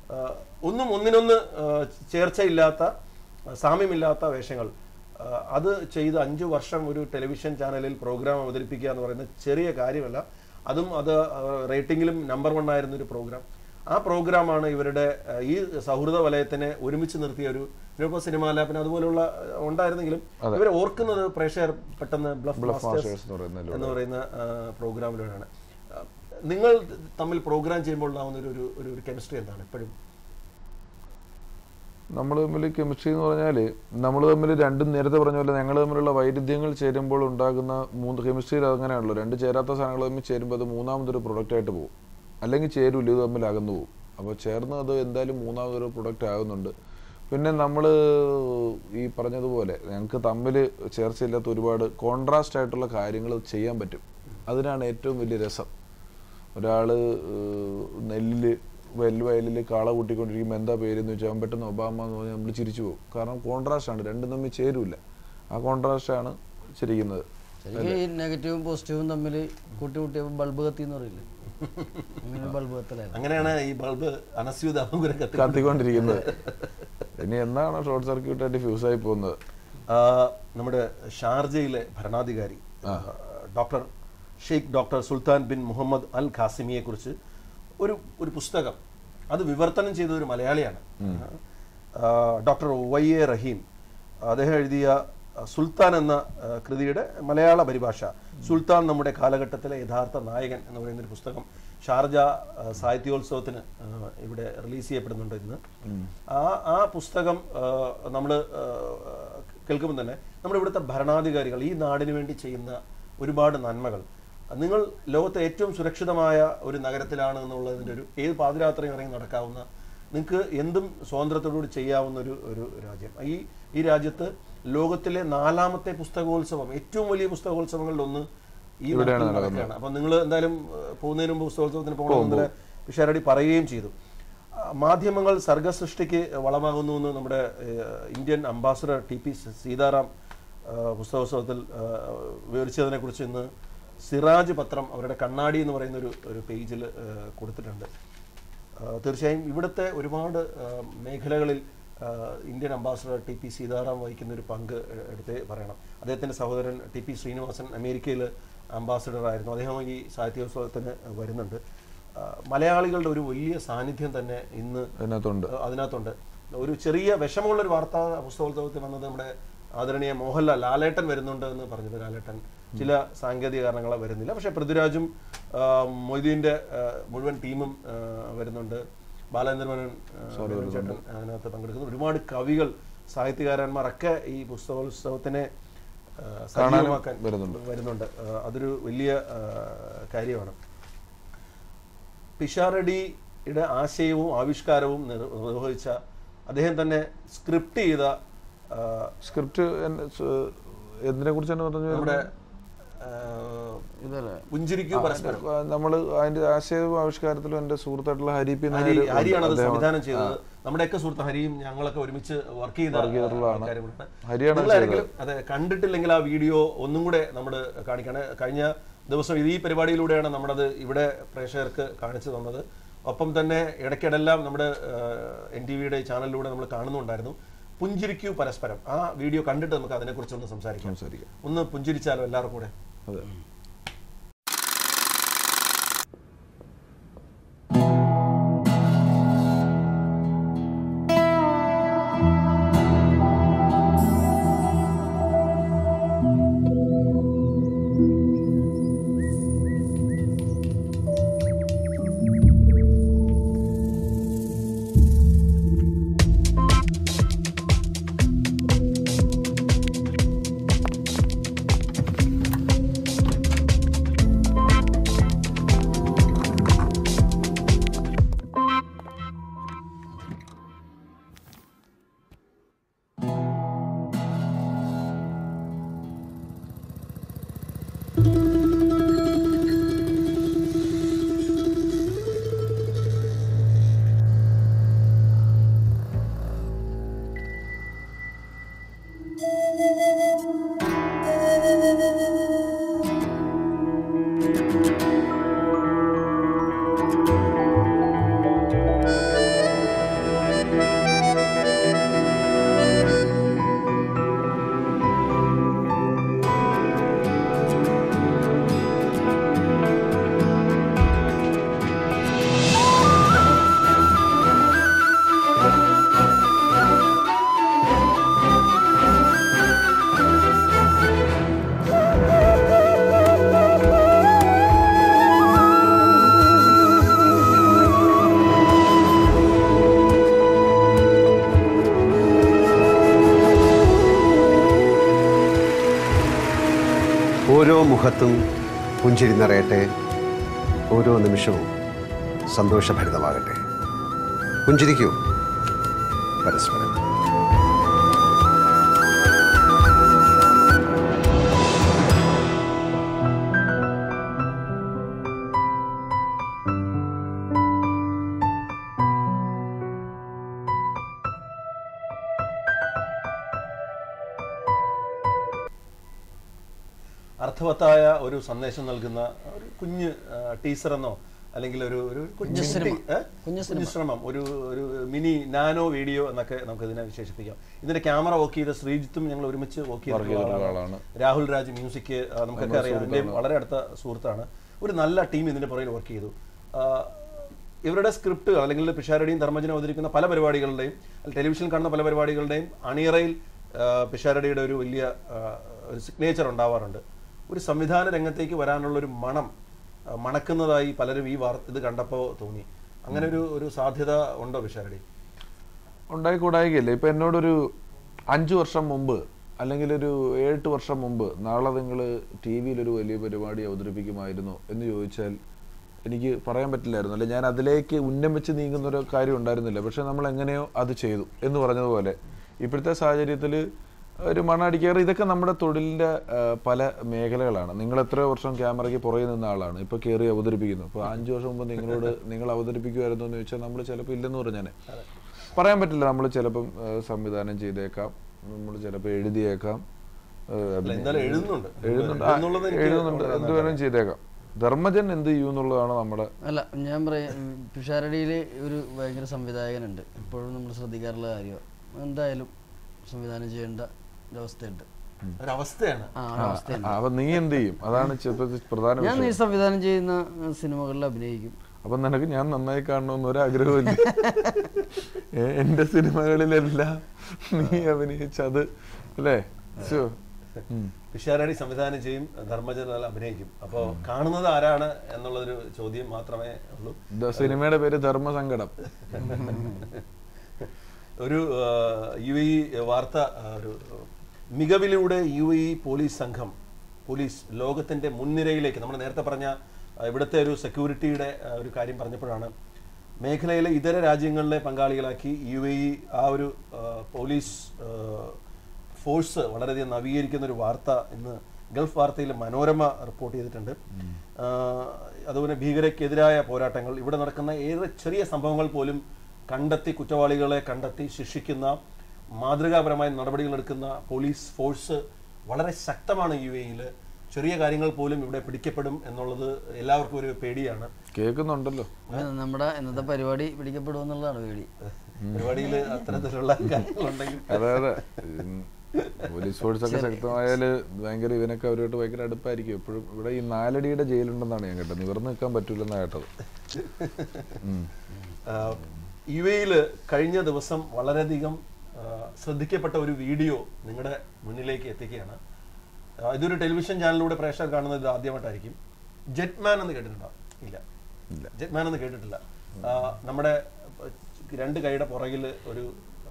ആ, ഒന്നും ഒന്നിനൊന്ന് ആ, ചേർച്ചയില്ലാത്ത ആ, സാമ്യമില്ലാത്ത വേഷങ്ങൾ ആ, അത് ചെയ്ത് അഞ്ചു വർഷം ഒരു ടെലിവിഷൻ ചാനലിൽ പ്രോഗ്രാം അവതരിപ്പിക്കുക എന്ന് പറയുന്നത് ചെറിയ കാര്യമല്ല അതും അത് ആ, റേറ്റിംഗിലും നമ്പർ വൺ ആയിരുന്ന ഒരു പ്രോഗ്രാം ആ പ്രോഗ്രാമാണ് ഇവരുടെ ആ, ഈ സൗഹൃദ വലയത്തിനെ ഒരുമിച്ച് നിർത്തിയ ഒരു ഇപ്പോൾ സിനിമാ ലാപ്പിന് അതുപോലുള്ള ആ, ഉണ്ടായിരുന്നെങ്കിലും ഇവരെ ഓർക്കുന്നത് പ്രേക്ഷകർ പെട്ടെന്ന് ബ്ലഫ് ബ്ലഫ് മാസ്റ്റേഴ്സ് മാസ്റ്റേഴ്സ് എന്ന് പറയുന്നതിലൂടെ എന്ന് പറയുന്ന ആ, പ്രോഗ്രാമിലൂടെയാണ് ആ, നിങ്ങൾ തമ്മിൽ പ്രോഗ്രാം ചെയ്യുമ്പോൾ ഉണ്ടാകുന്ന ഒരു ഒരു- ഒരു ഒരു കെമിസ്ട്രി എന്താണ് എപ്പോഴും നമ്മൾ തമ്മിൽ കെമിസ്ട്രി എന്ന് പറഞ്ഞാൽ നമ്മൾ തമ്മിൽ രണ്ടും നേരത്തെ പറഞ്ഞ പോലെ ഞങ്ങൾ തമ്മിലുള്ള വൈരുദ്ധ്യങ്ങൾ ചേരുമ്പോൾ ഉണ്ടാകുന്ന മൂന്ന് കെമിസ്ട്രിയിൽ അങ്ങനെയാണല്ലോ രണ്ട് ചേരാത്ത സാധനങ്ങൾ തമ്മിൽ ചേരുമ്പോൾ അത് മൂന്നാമതൊരു പ്രൊഡക്റ്റ് ആയിട്ട് പോകും അല്ലെങ്കിൽ ചേരൂല ഇത് തമ്മിൽ അകന്നു പോകും അപ്പോൾ ചേർന്ന് അത് എന്തായാലും മൂന്നാമതൊരു പ്രൊഡക്റ്റ് ആകുന്നുണ്ട് പിന്നെ നമ്മൾ ഈ പറഞ്ഞതുപോലെ ഞങ്ങൾക്ക് തമ്മിൽ ചേർച്ചയില്ലാത്ത ഒരുപാട് കോൺട്രാസ്റ്റ് ആയിട്ടുള്ള കാര്യങ്ങൾ ചെയ്യാൻ പറ്റും അതിനാണ് ഏറ്റവും വലിയ രസം ഒരാൾ നെല്ലിൽ വെൽവയലിൽ കാള കൂട്ടിക്കൊണ്ടിരിക്കുമ്പോൾ എന്താ പേരെന്ന് വെച്ചാൽ അവൻ പെട്ടെന്ന് ഒബാമ എന്ന് പറഞ്ഞാൽ നമ്മൾ ചിരിച്ചു പോകും കാരണം കോൺട്രാസ്റ്റ് ആണ് രണ്ടും തമ്മിൽ ചേരൂല ആ കോൺട്രാസ്റ്റ് ആണ് ചിരിക്കുന്നത് ശരിക്കും ഈ നെഗറ്റീവും പോസിറ്റീവും തമ്മിൽ കൂട്ടി കൂട്ടിയപ്പോൾ ബൾബ് കത്തി എന്ന് പറയില്ലേ അങ്ങനെ ബൾബ് കത്തലായിരുന്നു അങ്ങനെയാണ് ഈ ബൾബ് അനസ്യൂത അമുകുരം കത്തി കത്തിക്കൊണ്ടിരിക്കുന്നത് ഇനി എന്നാണ് ഷോർട്ട് സർക്യൂട്ട് ആയിട്ട് ഫ്യൂസ് ആയി പോകുന്നത് ആ, നമ്മുടെ ഷാർജയിലെ ഭരണാധികാരി ആ, doctor Sheikh doctor Sultan bin Muhammad Al ഖാസിമിയെ കുറിച്ച് ഒരു ഒരു പുസ്തകം അത് വിവർത്തനം ചെയ്ത ഒരു മലയാളിയാണ് ആ, ഡോക്ടർ വൈ എ റഹീം അദ്ദേഹം എഴുതിയ ആ, സുൽത്താൻ എന്ന ആ, കൃതിയുടെ മലയാള പരിഭാഷ സുൽത്താൻ നമ്മുടെ കാലഘട്ടത്തിലെ യഥാർത്ഥ നായകൻ എന്ന് പറയുന്ന ഒരു പുസ്തകം ഷാർജ ആ, സാഹിത്യോത്സവത്തിന് ആ, ഇവിടെ റിലീസ് ചെയ്യപ്പെടുന്നുണ്ട് ഇന്ന് ആ ആ പുസ്തകം നമ്മൾ കേൾക്കുമ്പോൾ തന്നെ നമ്മുടെ ഇവിടുത്തെ ഭരണാധികാരികൾ ഈ നാടിന് വേണ്ടി ചെയ്യുന്ന ഒരുപാട് നന്മകൾ നിങ്ങൾ ലോകത്തെ ഏറ്റവും സുരക്ഷിതമായ ഒരു നഗരത്തിലാണ് എന്നുള്ളതിൻ്റെ ഒരു ഏത് പാതിരാത്രിയും ഇറങ്ങി നടക്കാവുന്ന നിങ്ങൾക്ക് എന്തും സ്വാതന്ത്ര്യത്തോടുകൂടി ചെയ്യാവുന്ന ഒരു ഒരു രാജ്യം ഈ ഈ രാജ്യത്ത് ലോകത്തിലെ നാലാമത്തെ പുസ്തകോത്സവം ഏറ്റവും വലിയ പുസ്തകോത്സവങ്ങളിൽ ഒന്ന് ഈ നാട്ടിൽ നടക്കുകയാണ് അപ്പം നിങ്ങൾ എന്തായാലും ഏഹ്, പോകുന്നതിന് മുമ്പ് പുസ്തകോത്സവത്തിന് പോകണമെന്ന് പിഷാരടി പറയുകയും ചെയ്തു ആ, മാധ്യമങ്ങൾ സർഗസൃഷ്ടിക്ക് വളമാകുന്നു എന്ന് നമ്മുടെ ഏഹ്, Indian ambassador T P Seetharam ആ, പുസ്തകോത്സവത്തിൽ ആ, വിവരിച്ചതിനെ കുറിച്ച് ഇന്ന് സിറാജ് പത്രം അവരുടെ കണ്ണാടി എന്ന് പറയുന്ന ഒരു ഒരു പേജിൽ കൊടുത്തിട്ടുണ്ട് ആ, തീർച്ചയായും ഇവിടുത്തെ ഒരുപാട് ആ, മേഖലകളിൽ ആ, Indian ambassador T P Seetharam വഹിക്കുന്ന ഒരു പങ്ക് എ- എടുത്തേ പറയണം അദ്ദേഹത്തിൻ്റെ സഹോദരൻ ടി പി ശ്രീനിവാസൻ അമേരിക്കയിൽ അംബാസഡർ ആയിരുന്നു അദ്ദേഹം ഈ സാഹിത്യോത്സവത്തിന് വരുന്നുണ്ട് ആ, മലയാളികളുടെ ഒരു വലിയ സാന്നിധ്യം തന്നെ ഇന്ന് അതിനകത്തുണ്ട് അതിനകത്തുണ്ട് ഒരു ചെറിയ വിഷമമുള്ള ഒരു വാർത്ത പുസ്തകോത്സവത്തിൽ വന്നത് നമ്മുടെ ആദരണീയ മോഹൻലാൽ ലാലേട്ടൻ വരുന്നുണ്ട് എന്ന് പറഞ്ഞത് ലാലേട്ടൻ ചില സാങ്കേതിക കാരണങ്ങളാൽ വരുന്നില്ല പക്ഷെ പൃഥ്വിരാജും ആ, മൊയ്തീൻ്റെ ആ, മുഴുവൻ ടീമും ആ, വരുന്നുണ്ട് ബാലേന്ദ്ര മേനോൻ ആ, മേനോൻ ചേട്ടൻ അതിനകത്ത് പങ്കെടുക്കുന്നു ഒരുപാട് കവികൾ സാഹിത്യകാരന്മാരൊക്കെ ഈ പുസ്തകോത്സവത്തിനെ ആ, സജീവമാക്കാൻ വരുന്നുണ്ട്. വരുന്നുണ്ട് ആ, അതൊരു വലിയ ആ, കാര്യമാണ് പിഷാരടിയുടെ ആശയവും ആവിഷ്കാരവും നിർ- നിർവഹിച്ച അദ്ദേഹം തന്നെ സ്ക്രിപ്റ്റ് ചെയ്ത ആ, സ്ക്രിപ്റ്റ് എന്തിനെ കുറിച്ചാണ് പറഞ്ഞു നമ്മുടെ ആ, ഇതല്ലേ പുഞ്ചിരിക്കൂ പരസ്പരം നമ്മൾ അതിന്റെ ആശയവും ആവിഷ്കാരത്തിലും എന്റെ സുഹൃത്തായിട്ടുള്ള ഹരി പി ഹരി നായർ ഹരിയാണ് അത് അദ്ദേഹം- സംവിധാനം ചെയ്തത് നമ്മുടെയൊക്കെ സുഹൃത്ത് ഹരിയും ഞങ്ങളൊക്കെ ഒരുമിച്ച് വർക്ക് ചെയ്ത ചെയ്തിട്ടുള്ളതാണ്. ആൾക്കാരുമാണ്. ഹരിയാണ് അത് നിങ്ങളാരെങ്കിലും അതെ കണ്ടിട്ടില്ലെങ്കിൽ ആ വീഡിയോ ഒന്നും കൂടെ നമ്മൾ കാണിക്കണം കഴിഞ്ഞ ദിവസം ഈ പരിപാടിയിലൂടെയാണ് നമ്മളത് ഇവിടെ പ്രേക്ഷകർക്ക് കാണിച്ചു തന്നത് ഒപ്പം തന്നെ ഇടയ്ക്കിടെല്ലാം നമ്മുടെ എൻ ടി വിയുടെ ചാനലിലൂടെ നമ്മൾ കാണുന്നുണ്ടായിരുന്നു പുഞ്ചിരിക്കൂ പരസ്പരം ആ വീഡിയോ കണ്ടിട്ട് നമുക്ക് അതിനെക്കുറിച്ച് ഒന്ന് സംസാരിക്കാം സംസാരിക്കാം ഒന്ന് പുഞ്ചിരിച്ചാലോ എല്ലാവർക്കും കൂടെ അതെ മുഖത്തും പുഞ്ചിരി നിറയട്ടെ ഓരോ നിമിഷവും സന്തോഷഭരിതമാകട്ടെ പുഞ്ചിരിക്കൂ പരസ്പരം അർത്ഥവത്തായ ഒരു സന്ദേശം നൽകുന്ന ഒരു കുഞ്ഞ് ടീസർ എന്നോ അല്ലെങ്കിൽ ഒരു ഒരു കുഞ്ഞു കുട്ടി, ഏ? കുഞ്ഞു ശ്രമം ഒരു ഒരു മിനി നാനോ വീഡിയോ എന്നൊക്കെ നമുക്ക് ഇതിനെ വിശേഷിപ്പിക്കാം ഇതിന്റെ ക്യാമറ വർക്ക് ചെയ്ത ശ്രീജിത്തും ഞങ്ങൾ ഒരുമിച്ച് വർക്ക് ചെയ്തിട്ടുള്ള ചെയ്തിട്ടുള്ള ആളാണ് ആളാണ്. രാഹുൽ രാജ് മ്യൂസിക് ആ, നമുക്കൊക്കെ അറിയാം അതിന്റെയും വളരെ അടുത്ത സുഹൃത്താണ് ഒരു നല്ല ടീം ഇതിന്റെ പുറകിൽ വർക്ക് ചെയ്തു ആ, ഇവരുടെ സ്ക്രിപ്റ്റുകൾ അല്ലെങ്കിൽ പിഷാരടിയും ധർമ്മജനും അവതരിക്കുന്ന പല പരിപാടികളുടെയും അല്ലെങ്കിൽ ടെലിവിഷനിൽ കാണുന്ന പല പരിപാടികളുടെയും അണിയറയിൽ ആ, പിഷാരടിയുടെ ഒരു വലിയ ആ, ഒരു സിഗ്നേച്ചർ ഉണ്ടാവാറുണ്ട് ഒരു സംവിധാന രംഗത്തേക്ക് വരാനുള്ള ഒരു മണം ആ, മണക്കുന്നതായി പലരും ഈ വാർത്ത ഇത് കണ്ടപ്പോൾ തോന്നി അങ്ങനെ ഒരു ഒരു സാധ്യത ഉണ്ടോ പിഷാരടി ഉണ്ടായിക്കൂടായികയില്ല ഇപ്പൊ എന്നോടൊരു അഞ്ചു വർഷം മുമ്പ് അല്ലെങ്കിൽ ഒരു ഏഴെട്ട് വർഷം മുമ്പ് നാളെ നിങ്ങൾ ടി വിയിൽ ഒരു വലിയ പരിപാടി അവതരിപ്പിക്കുമായിരുന്നു എന്ന് ചോദിച്ചാൽ എനിക്ക് പറയാൻ പറ്റില്ലായിരുന്നു അല്ലെ ഞാൻ അതിലേക്ക് ഉന്നം വെച്ച് നീങ്ങുന്ന ഒരു കാര്യം ഉണ്ടായിരുന്നില്ല പക്ഷെ നമ്മൾ എങ്ങനെയോ അത് ചെയ്തു എന്ന് പറഞ്ഞതുപോലെ ഇപ്പോഴത്തെ സാഹചര്യത്തിൽ ഒരു മണ്ണടിക്കാറ് ഇതൊക്കെ നമ്മുടെ തൊഴിലിന്റെ ആ, പല മേഖലകളാണ് നിങ്ങൾ എത്ര വർഷം ക്യാമറയ്ക്ക് പുറകെ നിന്ന ആളാണ് ഇപ്പൊ കയറി അവതരിപ്പിക്കുന്നു ഇപ്പൊ അഞ്ചു വർഷം മുമ്പ് നിങ്ങളോട് നിങ്ങൾ അവതരിപ്പിക്കുമായിരുന്നു എന്ന് ചോദിച്ചാൽ നമ്മൾ ചിലപ്പോൾ ഇല്ലെന്ന് പറഞ്ഞാനെ പറയാൻ പറ്റില്ല നമ്മൾ ചിലപ്പം ആ, സംവിധാനം ചെയ്തേക്കാം നമ്മൾ ചിലപ്പോൾ എഴുതിയേക്കാം ആ, അല്ല എന്തായാലും എഴുതുന്നുണ്ട് എഴുതുന്നുണ്ട് ആ, എഴുതുന്നുള്ളത് എനിക്ക് എഴുതുന്നുണ്ട് വളരെ എന്ത് വേണമെങ്കിലും ചെയ്തേക്കാം ധർമ്മജൻ എന്ത് ചെയ്യും എന്നുള്ളതാണ് നമ്മുടെ അല്ല ഞാൻ പറയാം പിഷാരടിയിൽ ഒരു ഭയങ്കര സംവിധായകനുണ്ട് എപ്പോഴും നമ്മൾ ശ്രദ്ധിക്കാറുള്ള കാര്യമാണ് എന്തായാലും സംവിധാനം ചെയ്യേണ്ട ഒരവസ്ഥയുണ്ട് ഒരവസ്ഥയാണ് ആ ഒരു അവസ്ഥയുണ്ട് ആ, അപ്പൊ നീ എന്ത് ചെയ്യും അതാണ് ഇപ്പോഴത്തെ പ്രധാന ഞാൻ വിഷയം ഈ സംവിധാനം ചെയ്യുന്ന ഏഹ്, സിനിമകളിൽ അഭിനയിക്കും അപ്പൊ നിനക്ക് ഞാൻ നന്നായി കാണണമെന്ന് ഒരാഗ്രഹമില്ല ഏ, എന്റെ സിനിമകളിലെല്ലാം നീ അഭിനയിച്ചത് അല്ലേ ശോ. ഉം. പിഷാരടി സംവിധാനം ചെയ്യും ധർമ്മജൻ അഭിനയിക്കും അപ്പോൾ കാണുന്നത് ആരാണ് എന്നുള്ളൊരു ചോദ്യം മാത്രമേ ഉള്ളൂ ദ സിനിമയുടെ പേര് ധർമ്മസങ്കടം ഒരു യു എ വാർത്ത ആ, ഒരു മികവിലൂടെ യു എ പോലീസ് സംഘം പോലീസ് ലോകത്തിന്റെ മുൻനിരയിലേക്ക് നമ്മൾ നേരത്തെ പറഞ്ഞ ആ, ഇവിടുത്തെ ഒരു സെക്യൂരിറ്റിയുടെ ആ, ഒരു കാര്യം പറഞ്ഞപ്പോഴാണ് മേഖലയിലെ ഇതര രാജ്യങ്ങളിലെ പങ്കാളികളാക്കി യു എ ആ ഒരു ആ, പോലീസ് ആ, ഫോഴ്സ് വളരെയധികം നവീകരിക്കുന്ന ഒരു വാർത്ത ഇന്ന് ഗൾഫ് വാർത്തയിൽ മനോരമ റിപ്പോർട്ട് ചെയ്തിട്ടുണ്ട് ആ, അതുപോലെ ഭീകരക്കെതിരായ പോരാട്ടങ്ങൾ ഇവിടെ നടക്കുന്ന ഏറെ ചെറിയ സംഭവങ്ങൾ പോലും കണ്ടെത്തി കുറ്റവാളികളെ കണ്ടെത്തി ശിക്ഷിക്കുന്ന മാതൃകാപരമായ നടപടികൾ എടുക്കുന്ന പോലീസ് ഫോഴ്സ് വളരെ ശക്തമാണ് യു എയിൽ ചെറിയ കാര്യങ്ങൾ പോലും ഇവിടെ പിടിക്കപ്പെടും എന്നുള്ളത് എല്ലാവർക്കും ഒരു പേടിയാണ് കേൾക്കുന്നുണ്ടല്ലോ അപ്പൊ നമ്മുടെ ഇന്നത്തെ പരിപാടി പിടിക്കപ്പെടുമെന്നുള്ളതാണ് പേടി പരിപാടിയിൽ അത്തരത്തിലുള്ള കാര്യങ്ങളുണ്ടെങ്കിൽ അതെ അതെ ഉം. പോലീസ് ഫോഴ്സ് ഒക്കെ ശക്തമായാല് ഭയങ്കര ഇവനൊക്കെ അവരുമായിട്ട് ഭയങ്കര അടുപ്പായിരിക്കും എപ്പോഴും ഇവിടെ ഈ നാലടിയുടെ ജയിലുണ്ടെന്നാണ് ഞാൻ കേട്ടത് നിവർന്ന് നിൽക്കാൻ പറ്റൂലെന്നാണ് കേട്ടത് ഉം. യു എയിൽ കഴിഞ്ഞ ദിവസം വളരെയധികം ആ, ശ്രദ്ധിക്കപ്പെട്ട ഒരു വീഡിയോ നിങ്ങളുടെ മുന്നിലേക്ക് എത്തിക്കുകയാണ് ആ, ഇതൊരു ടെലിവിഷൻ ചാനലിലൂടെ പ്രേക്ഷകർ കാണുന്നത് ഇത് ആദ്യമായിട്ടായിരിക്കും ജെറ്റ്മാൻ എന്ന് കേട്ടിട്ടുണ്ടോ ഇല്ല ഇല്ല. ജെറ്റ്മാൻ എന്ന് കേട്ടിട്ടില്ല ആ, നമ്മുടെ രണ്ട് കൈയുടെ പുറകിൽ ഒരു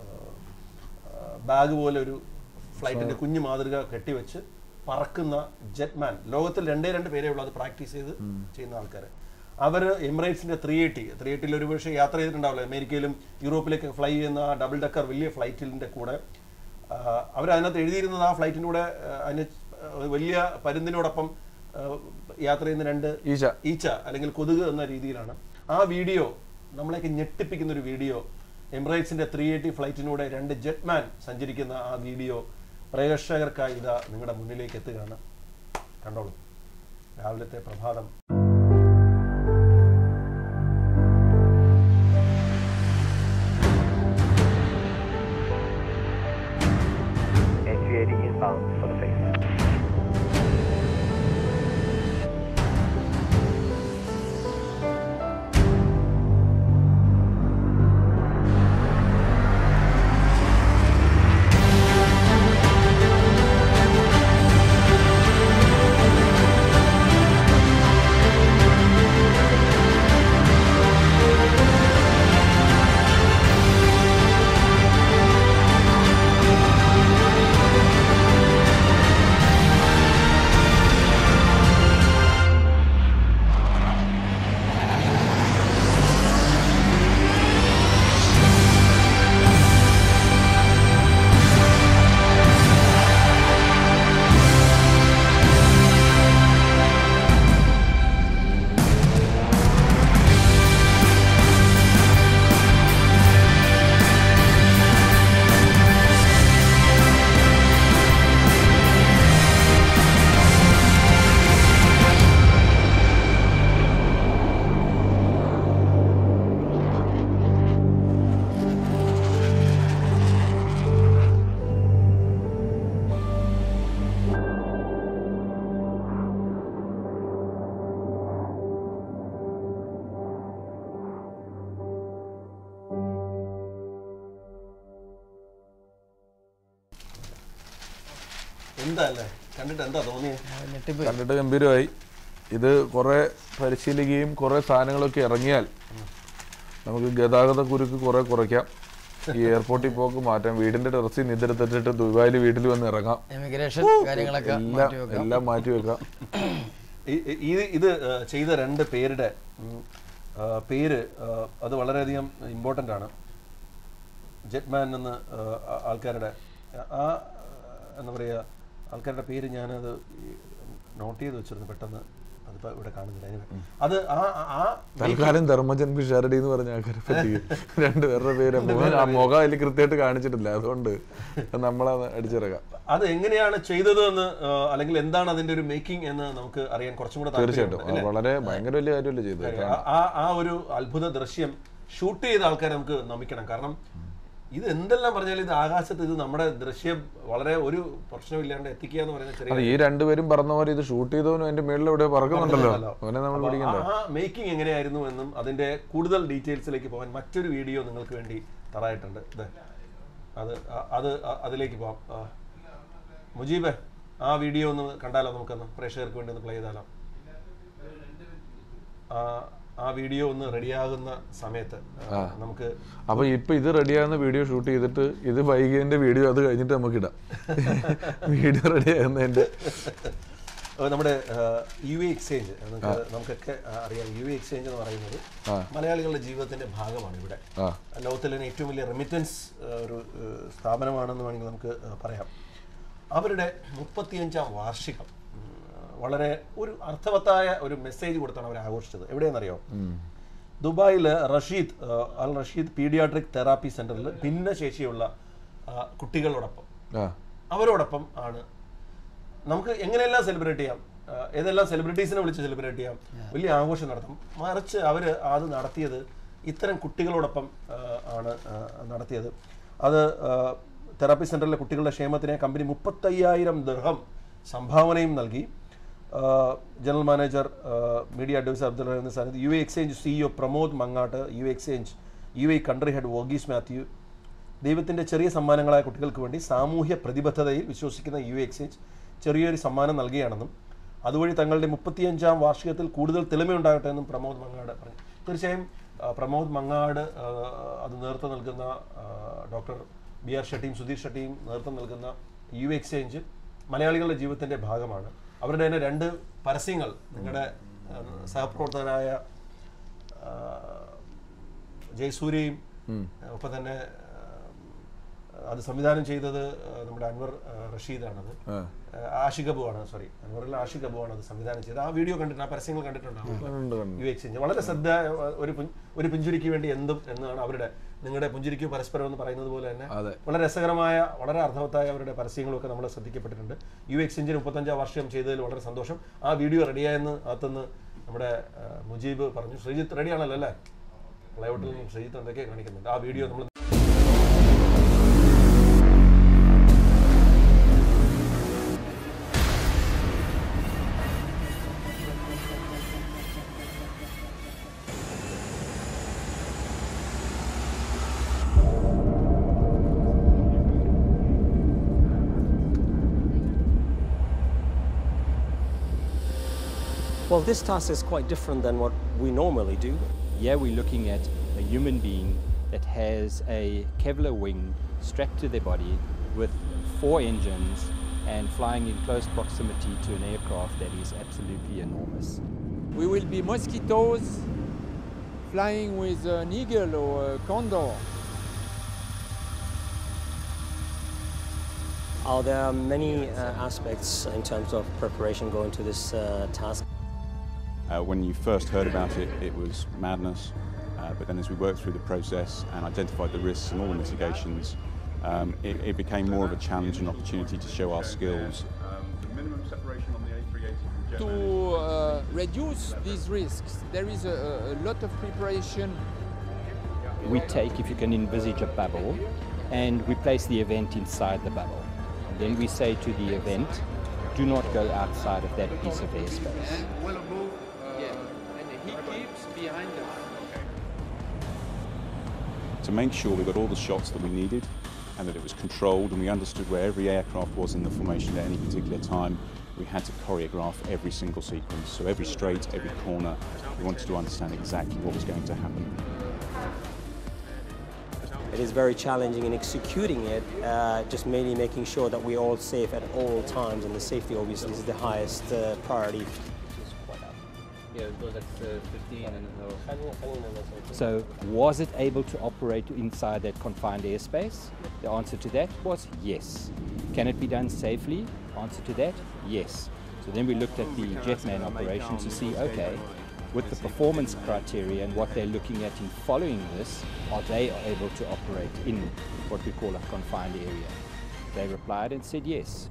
ബാഗ് പോലെ ഒരു ഫ്ലൈറ്റിന്റെ കുഞ്ഞു മാതൃക കെട്ടിവെച്ച് പറക്കുന്ന ജെറ്റ്മാൻ ലോകത്തിൽ രണ്ടേ രണ്ട് പേരേ ഉള്ളൂ അത് പ്രാക്ടീസ് ചെയ്ത് ചെയ്യുന്ന ആൾക്കാർ അവർ എമിറേറ്റ്സിന്റെ ത്രീ എയ്റ്റി ത്രീ എയ്റ്റിൽ ഒരു പക്ഷേ യാത്ര ചെയ്തിട്ടുണ്ടാവില്ല അമേരിക്കയിലും യൂറോപ്പിലേക്ക് ഫ്ലൈ ചെയ്യുന്ന ഡബിൾ ഡക്കർ വലിയ ഫ്ലൈറ്റിന്റെ കൂടെ അവർ അതിനകത്ത് എഴുതിയിരുന്നത് ആ ഫ്ലൈറ്റിൻ്റെ കൂടെ ആ, അതിന് ആ, വലിയ പരുന്തിനോടൊപ്പം ആ, യാത്ര ചെയ്യുന്ന രണ്ട് ഈശ ഈച്ച അല്ലെങ്കിൽ കൊതുക് എന്ന രീതിയിലാണ് ആ വീഡിയോ നമ്മളെയൊക്കെ ഞെട്ടിപ്പിക്കുന്ന ഒരു വീഡിയോ എമിറേറ്റ്സിന്റെ ത്രീ എയ്റ്റി ഫ്ലൈറ്റിലൂടെ രണ്ട് ജെറ്റ്മാൻ സഞ്ചരിക്കുന്ന ആ വീഡിയോ പ്രേക്ഷകർക്കായി ഇതാ നിങ്ങളുടെ മുന്നിലേക്ക് എത്തുകയാണ് കണ്ടോളൂ രാവിലത്തെ പ്രഭാതം Initiating inbound for the face. എന്താ അല്ലേ കണ്ടിട്ട് എന്താ തോന്നിയേ ഞെട്ടിപ്പോയി കണ്ടിട്ട് ഗംഭീരമായി ഇത് കുറേ പരിശീലിക്കുകയും കുറേ സാധനങ്ങളൊക്കെ ഇറങ്ങിയാൽ നമുക്ക് ഗതാഗത കുരുക്ക് കുറേ കുറയ്ക്കാം ഈ എയർപോർട്ടിൽ പോക്ക് മാറ്റാം വീടിന്റെ ടെറസിൽ നിന്നെടുത്തിട്ട് ദുബായിൽ വീട്ടിൽ വന്ന് ഇറങ്ങാം എമിഗ്രേഷൻ കാര്യങ്ങളൊക്കെ എല്ലാം മാറ്റി വെക്കാം എല്ലാം മാറ്റി വെക്കാം ഈ- ഈ- ഇത് ഇത് ആ, ചെയ്ത രണ്ട് പേരുടെ ഉം, ആ, പേര് ആ, അത് വളരെയധികം ഇമ്പോർട്ടൻ്റ് ആണ് ജെറ്റ്മാൻ എന്ന ആ, ആ- ആൾക്കാരുടെ ആ ആ, എന്താ പറയുക ആൾക്കാരുടെ പേര് ഞാനത് നോട്ട് ചെയ്ത് വെച്ചിരുന്നു പെട്ടെന്ന് അതിപ്പോൾ ഇവിടെ കാണുന്നില്ല Anyway, അത് ആ ആ- ആ തൽക്കാലം ധർമ്മജൻ പിഷാരടി എന്ന് പറഞ്ഞ ആൾക്കാരെ പറ്റി രണ്ടുപേരുടെ പേര് മുഖം- ആ മുഖം അതിൽ കൃത്യമായിട്ട് കാണിച്ചിട്ടില്ല അതുകൊണ്ട് നമ്മളെ അടിച്ചിറക്കാം അത് എങ്ങനെയാണ് ചെയ്തത് എന്ന് ആ, അല്ലെങ്കിൽ എന്താണ് അതിന്റെ ഒരു മേക്കിംഗ് എന്ന് നമുക്ക് അറിയാൻ കുറച്ചും കൂടെ തീർച്ചയായിട്ടും താല്പര്യമുണ്ട്, അത് വളരെ ഭയങ്കര വലിയ കാര്യമല്ലേ ചെയ്തത് ആ- ആ ആ ഒരു അത്ഭുത ദൃശ്യം ഷൂട്ട് ചെയ്ത ആൾക്കാരെ നമുക്ക് നമിക്കണം കാരണം ഇത് എന്തെല്ലാം പറഞ്ഞാലും ഇത് ആകാശത്ത് ഇത് നമ്മുടെ ദൃശ്യം വളരെ ഒരു പ്രശ്നമില്ലാണ്ട് എത്തിക്കുക എന്ന് പറയുന്ന ചെറിയ അത് ഈ രണ്ടുപേരും പറഞ്ഞ പോലെ ഇത് ഷൂട്ട് ചെയ്തവനും അതിന്റെ മേളിൽ എവിടെ പറക്കുന്നുണ്ടല്ലോ അവനെ നമ്മൾ അപ്പൊ പിടിക്കണ്ട ആ മേക്കിംഗ് എങ്ങനെയായിരുന്നു എന്നും അതിന്റെ കൂടുതൽ ഡീറ്റെയിൽസിലേക്ക് പോകാൻ മറ്റൊരു വീഡിയോ നിങ്ങൾക്ക് വേണ്ടി തറായിട്ടുണ്ട് ഇത് അത് ആ- അത് ആ- അതിലേക്ക് പോവാം ആ. മുജീബ് ആ വീഡിയോ ഒന്ന് കണ്ടാലോ നമുക്കൊന്ന് പ്രേക്ഷകർക്ക് വേണ്ടി ഒന്ന് പ്ലേ ചെയ്താലോ ആ ആ വീഡിയോ ഒന്ന് റെഡിയാകുന്ന സമയത്ത് ആ, നമുക്ക് അപ്പൊ ഇപ്പൊ ഇത് റെഡിയാകുന്ന വീഡിയോ ഷൂട്ട് ചെയ്തിട്ട് ഇത് വൈകിയതിന്റെ വീഡിയോ അത് കഴിഞ്ഞിട്ട് നമുക്ക് ഇടാം വീഡിയോ റെഡിയാകുന്നതിന്റെ അത് നമ്മുടെ യു എ എക്സ്ചേഞ്ച് നമുക്ക് നമുക്കൊക്കെ ആ, അറിയാം യു എ എക്സ്ചേഞ്ച് എന്ന് പറയുന്നത് മലയാളികളുടെ ജീവിതത്തിന്റെ ഭാഗമാണ് ഇവിടെ ആ ലോകത്തിലെ തന്നെ ഏറ്റവും വലിയ റെമിറ്റൻസ് ഒരു ഏഹ്, സ്ഥാപനമാണെന്ന് വേണമെങ്കിൽ നമുക്ക് ഏഹ്, പറയാം അവരുടെ മുപ്പത്തിയഞ്ചാം വാർഷികം ഉം, വളരെ ഒരു അർത്ഥവത്തായ ഒരു മെസ്സേജ് കൊടുത്താണ് അവർ ആഘോഷിച്ചത് എവിടെയെന്നറിയോ ദുബായിൽ റഷീദ് ഏഹ്, അൽ റഷീദ് പീഡിയാട്രിക് തെറാപ്പി സെന്ററിൽ ഭിന്നശേഷിയുള്ള ആ, കുട്ടികളോടൊപ്പം ആ അവരോടൊപ്പം ആണ് നമുക്ക് എങ്ങനെയെല്ലാം സെലിബ്രേറ്റ് ചെയ്യാം ആ, ഏതെല്ലാം സെലിബ്രിറ്റീസിനെ വിളിച്ച് സെലിബ്രേറ്റ് ചെയ്യാം വലിയ ആഘോഷം നടത്തും മറിച്ച് അവർ അത് നടത്തിയത് ഇത്തരം കുട്ടികളോടൊപ്പം ആ, ആണ് ആ, നടത്തിയത് അത് തെറാപ്പി സെന്ററിലെ കുട്ടികളുടെ ക്ഷേമത്തിന് കമ്പനി മുപ്പത്തയ്യായിരം ദർഹം സംഭാവനയും നൽകി ആ, ജനറൽ മാനേജർ ആ, media adviser Abdul Rahim Sanid U A exchange CEO Pramod Mangat U A exchange U A country head Varghese Mathew ദൈവത്തിൻ്റെ ചെറിയ സമ്മാനങ്ങളായ കുട്ടികൾക്ക് വേണ്ടി സാമൂഹ്യ പ്രതിബദ്ധതയിൽ വിശ്വസിക്കുന്ന യു എക്സ്ചേഞ്ച് ചെറിയൊരു സമ്മാനം നൽകുകയാണെന്നും അതുവഴി തങ്ങളുടെ മുപ്പത്തിയഞ്ചാം വാർഷികത്തിൽ കൂടുതൽ തെളിമയുണ്ടാകട്ടെ എന്നും പ്രമോദ് മങ്ങാട് പറഞ്ഞു തീർച്ചയായും ആ, പ്രമോദ് മങ്ങാട് ആ, അത് നേതൃത്വം നൽകുന്ന ആ, ഡോക്ടർ ബി ആർ ഷെട്ടിയും സുധീർ ഷെട്ടിയും നേതൃത്വം നൽകുന്ന യു എക്സ്ചേഞ്ച് മലയാളികളുടെ ജീവിതത്തിൻ്റെ ഭാഗമാണ് അവരുടെ തന്നെ രണ്ട് പരസ്യങ്ങൾ നിങ്ങളുടെ ആ, സഹപ്രവർത്തകരായ ആ, ജയസൂര്യയും ഒപ്പം തന്നെ ആ, അത് സംവിധാനം ചെയ്തത് ആ, നമ്മുടെ അൻവർ ആ, റഷീദാണത് ആ. ആ, ആഷിഖ് അബു ആണ് സോറി അൻവറിൽ ആഷിഖ് അബു ആണ് അത് സംവിധാനം ചെയ്തത് ആ വീഡിയോ കണ്ടിട്ട് ആ പരസ്യങ്ങൾ കണ്ടിട്ടുണ്ടാവും കണ്ടു, കണ്ടു. യു എക്സ്ചേഞ്ച് വളരെ ശ്രദ്ധ ഒരു പുൻ- ഒരു പുഞ്ചിരിക്ക് വേണ്ടി എന്തും എന്നാണ് അവരുടെ നിങ്ങളുടെ പുഞ്ചിരിക്ക് പരസ്പരം എന്ന് പറയുന്നത് പോലെ തന്നെ അതെ. വളരെ രസകരമായ വളരെ അർത്ഥവത്തായ അവരുടെ പരസ്യങ്ങളൊക്കെ നമ്മൾ ശ്രദ്ധിക്കപ്പെട്ടിട്ടുണ്ട് യു എക്സ്ചേഞ്ചിന് മുപ്പത്തഞ്ചാം വർഷം ചെയ്തതിൽ വളരെ സന്തോഷം ആ വീഡിയോ റെഡിയായെന്ന് അകത്തുനിന്ന് നമ്മുടെ ആ, മുജീബ് പറഞ്ഞു ശ്രീജിത്ത് റെഡിയാണല്ലോ അല്ലേ പ്ലൈവുഡിൽ നിന്നും ശ്രീജിത്ത് എന്തൊക്കെ കാണിക്കുന്നുണ്ട് ആ വീഡിയോ നമ്മൾ Well, this task is quite different than what we normally do. Here we're looking at a human being that has a Kevlar wing strapped to their body with four engines and flying in close proximity to an aircraft that is absolutely enormous. We will be mosquitoes flying with an eagle or a condor. Uh, there are many uh, aspects in terms of preparation going to this uh, task. Uh, when you first heard about it, it was madness. Uh, but then as we worked through the process and identified the risks and all the mitigations, um, it, it became more of a challenge and opportunity to show our skills. To uh, reduce these risks, there is a, a lot of preparation. We take, if you can envisage a bubble, and we place the event inside the bubble. And then we say to the event, do not go outside of that piece of airspace. And he keeps behind us. To make sure we got all the shots that we needed, and that it was controlled, and we understood where every aircraft was in the formation at any particular time. We had to choreograph every single sequence, so every straight, every corner. We wanted to understand exactly what was going to happen. It is very challenging in executing it, uh, just mainly making sure that we're all safe at all times, and the safety obviously is the highest uh, priority. So, was it able to operate inside that confined airspace? The answer to that was yes. Can it be done safely? Answer to that, yes. So then we looked at the Jetman operation to see, okay, with the performance criteria and what they're looking at in following this, are they able to operate in what we call a confined area? They replied and said yes.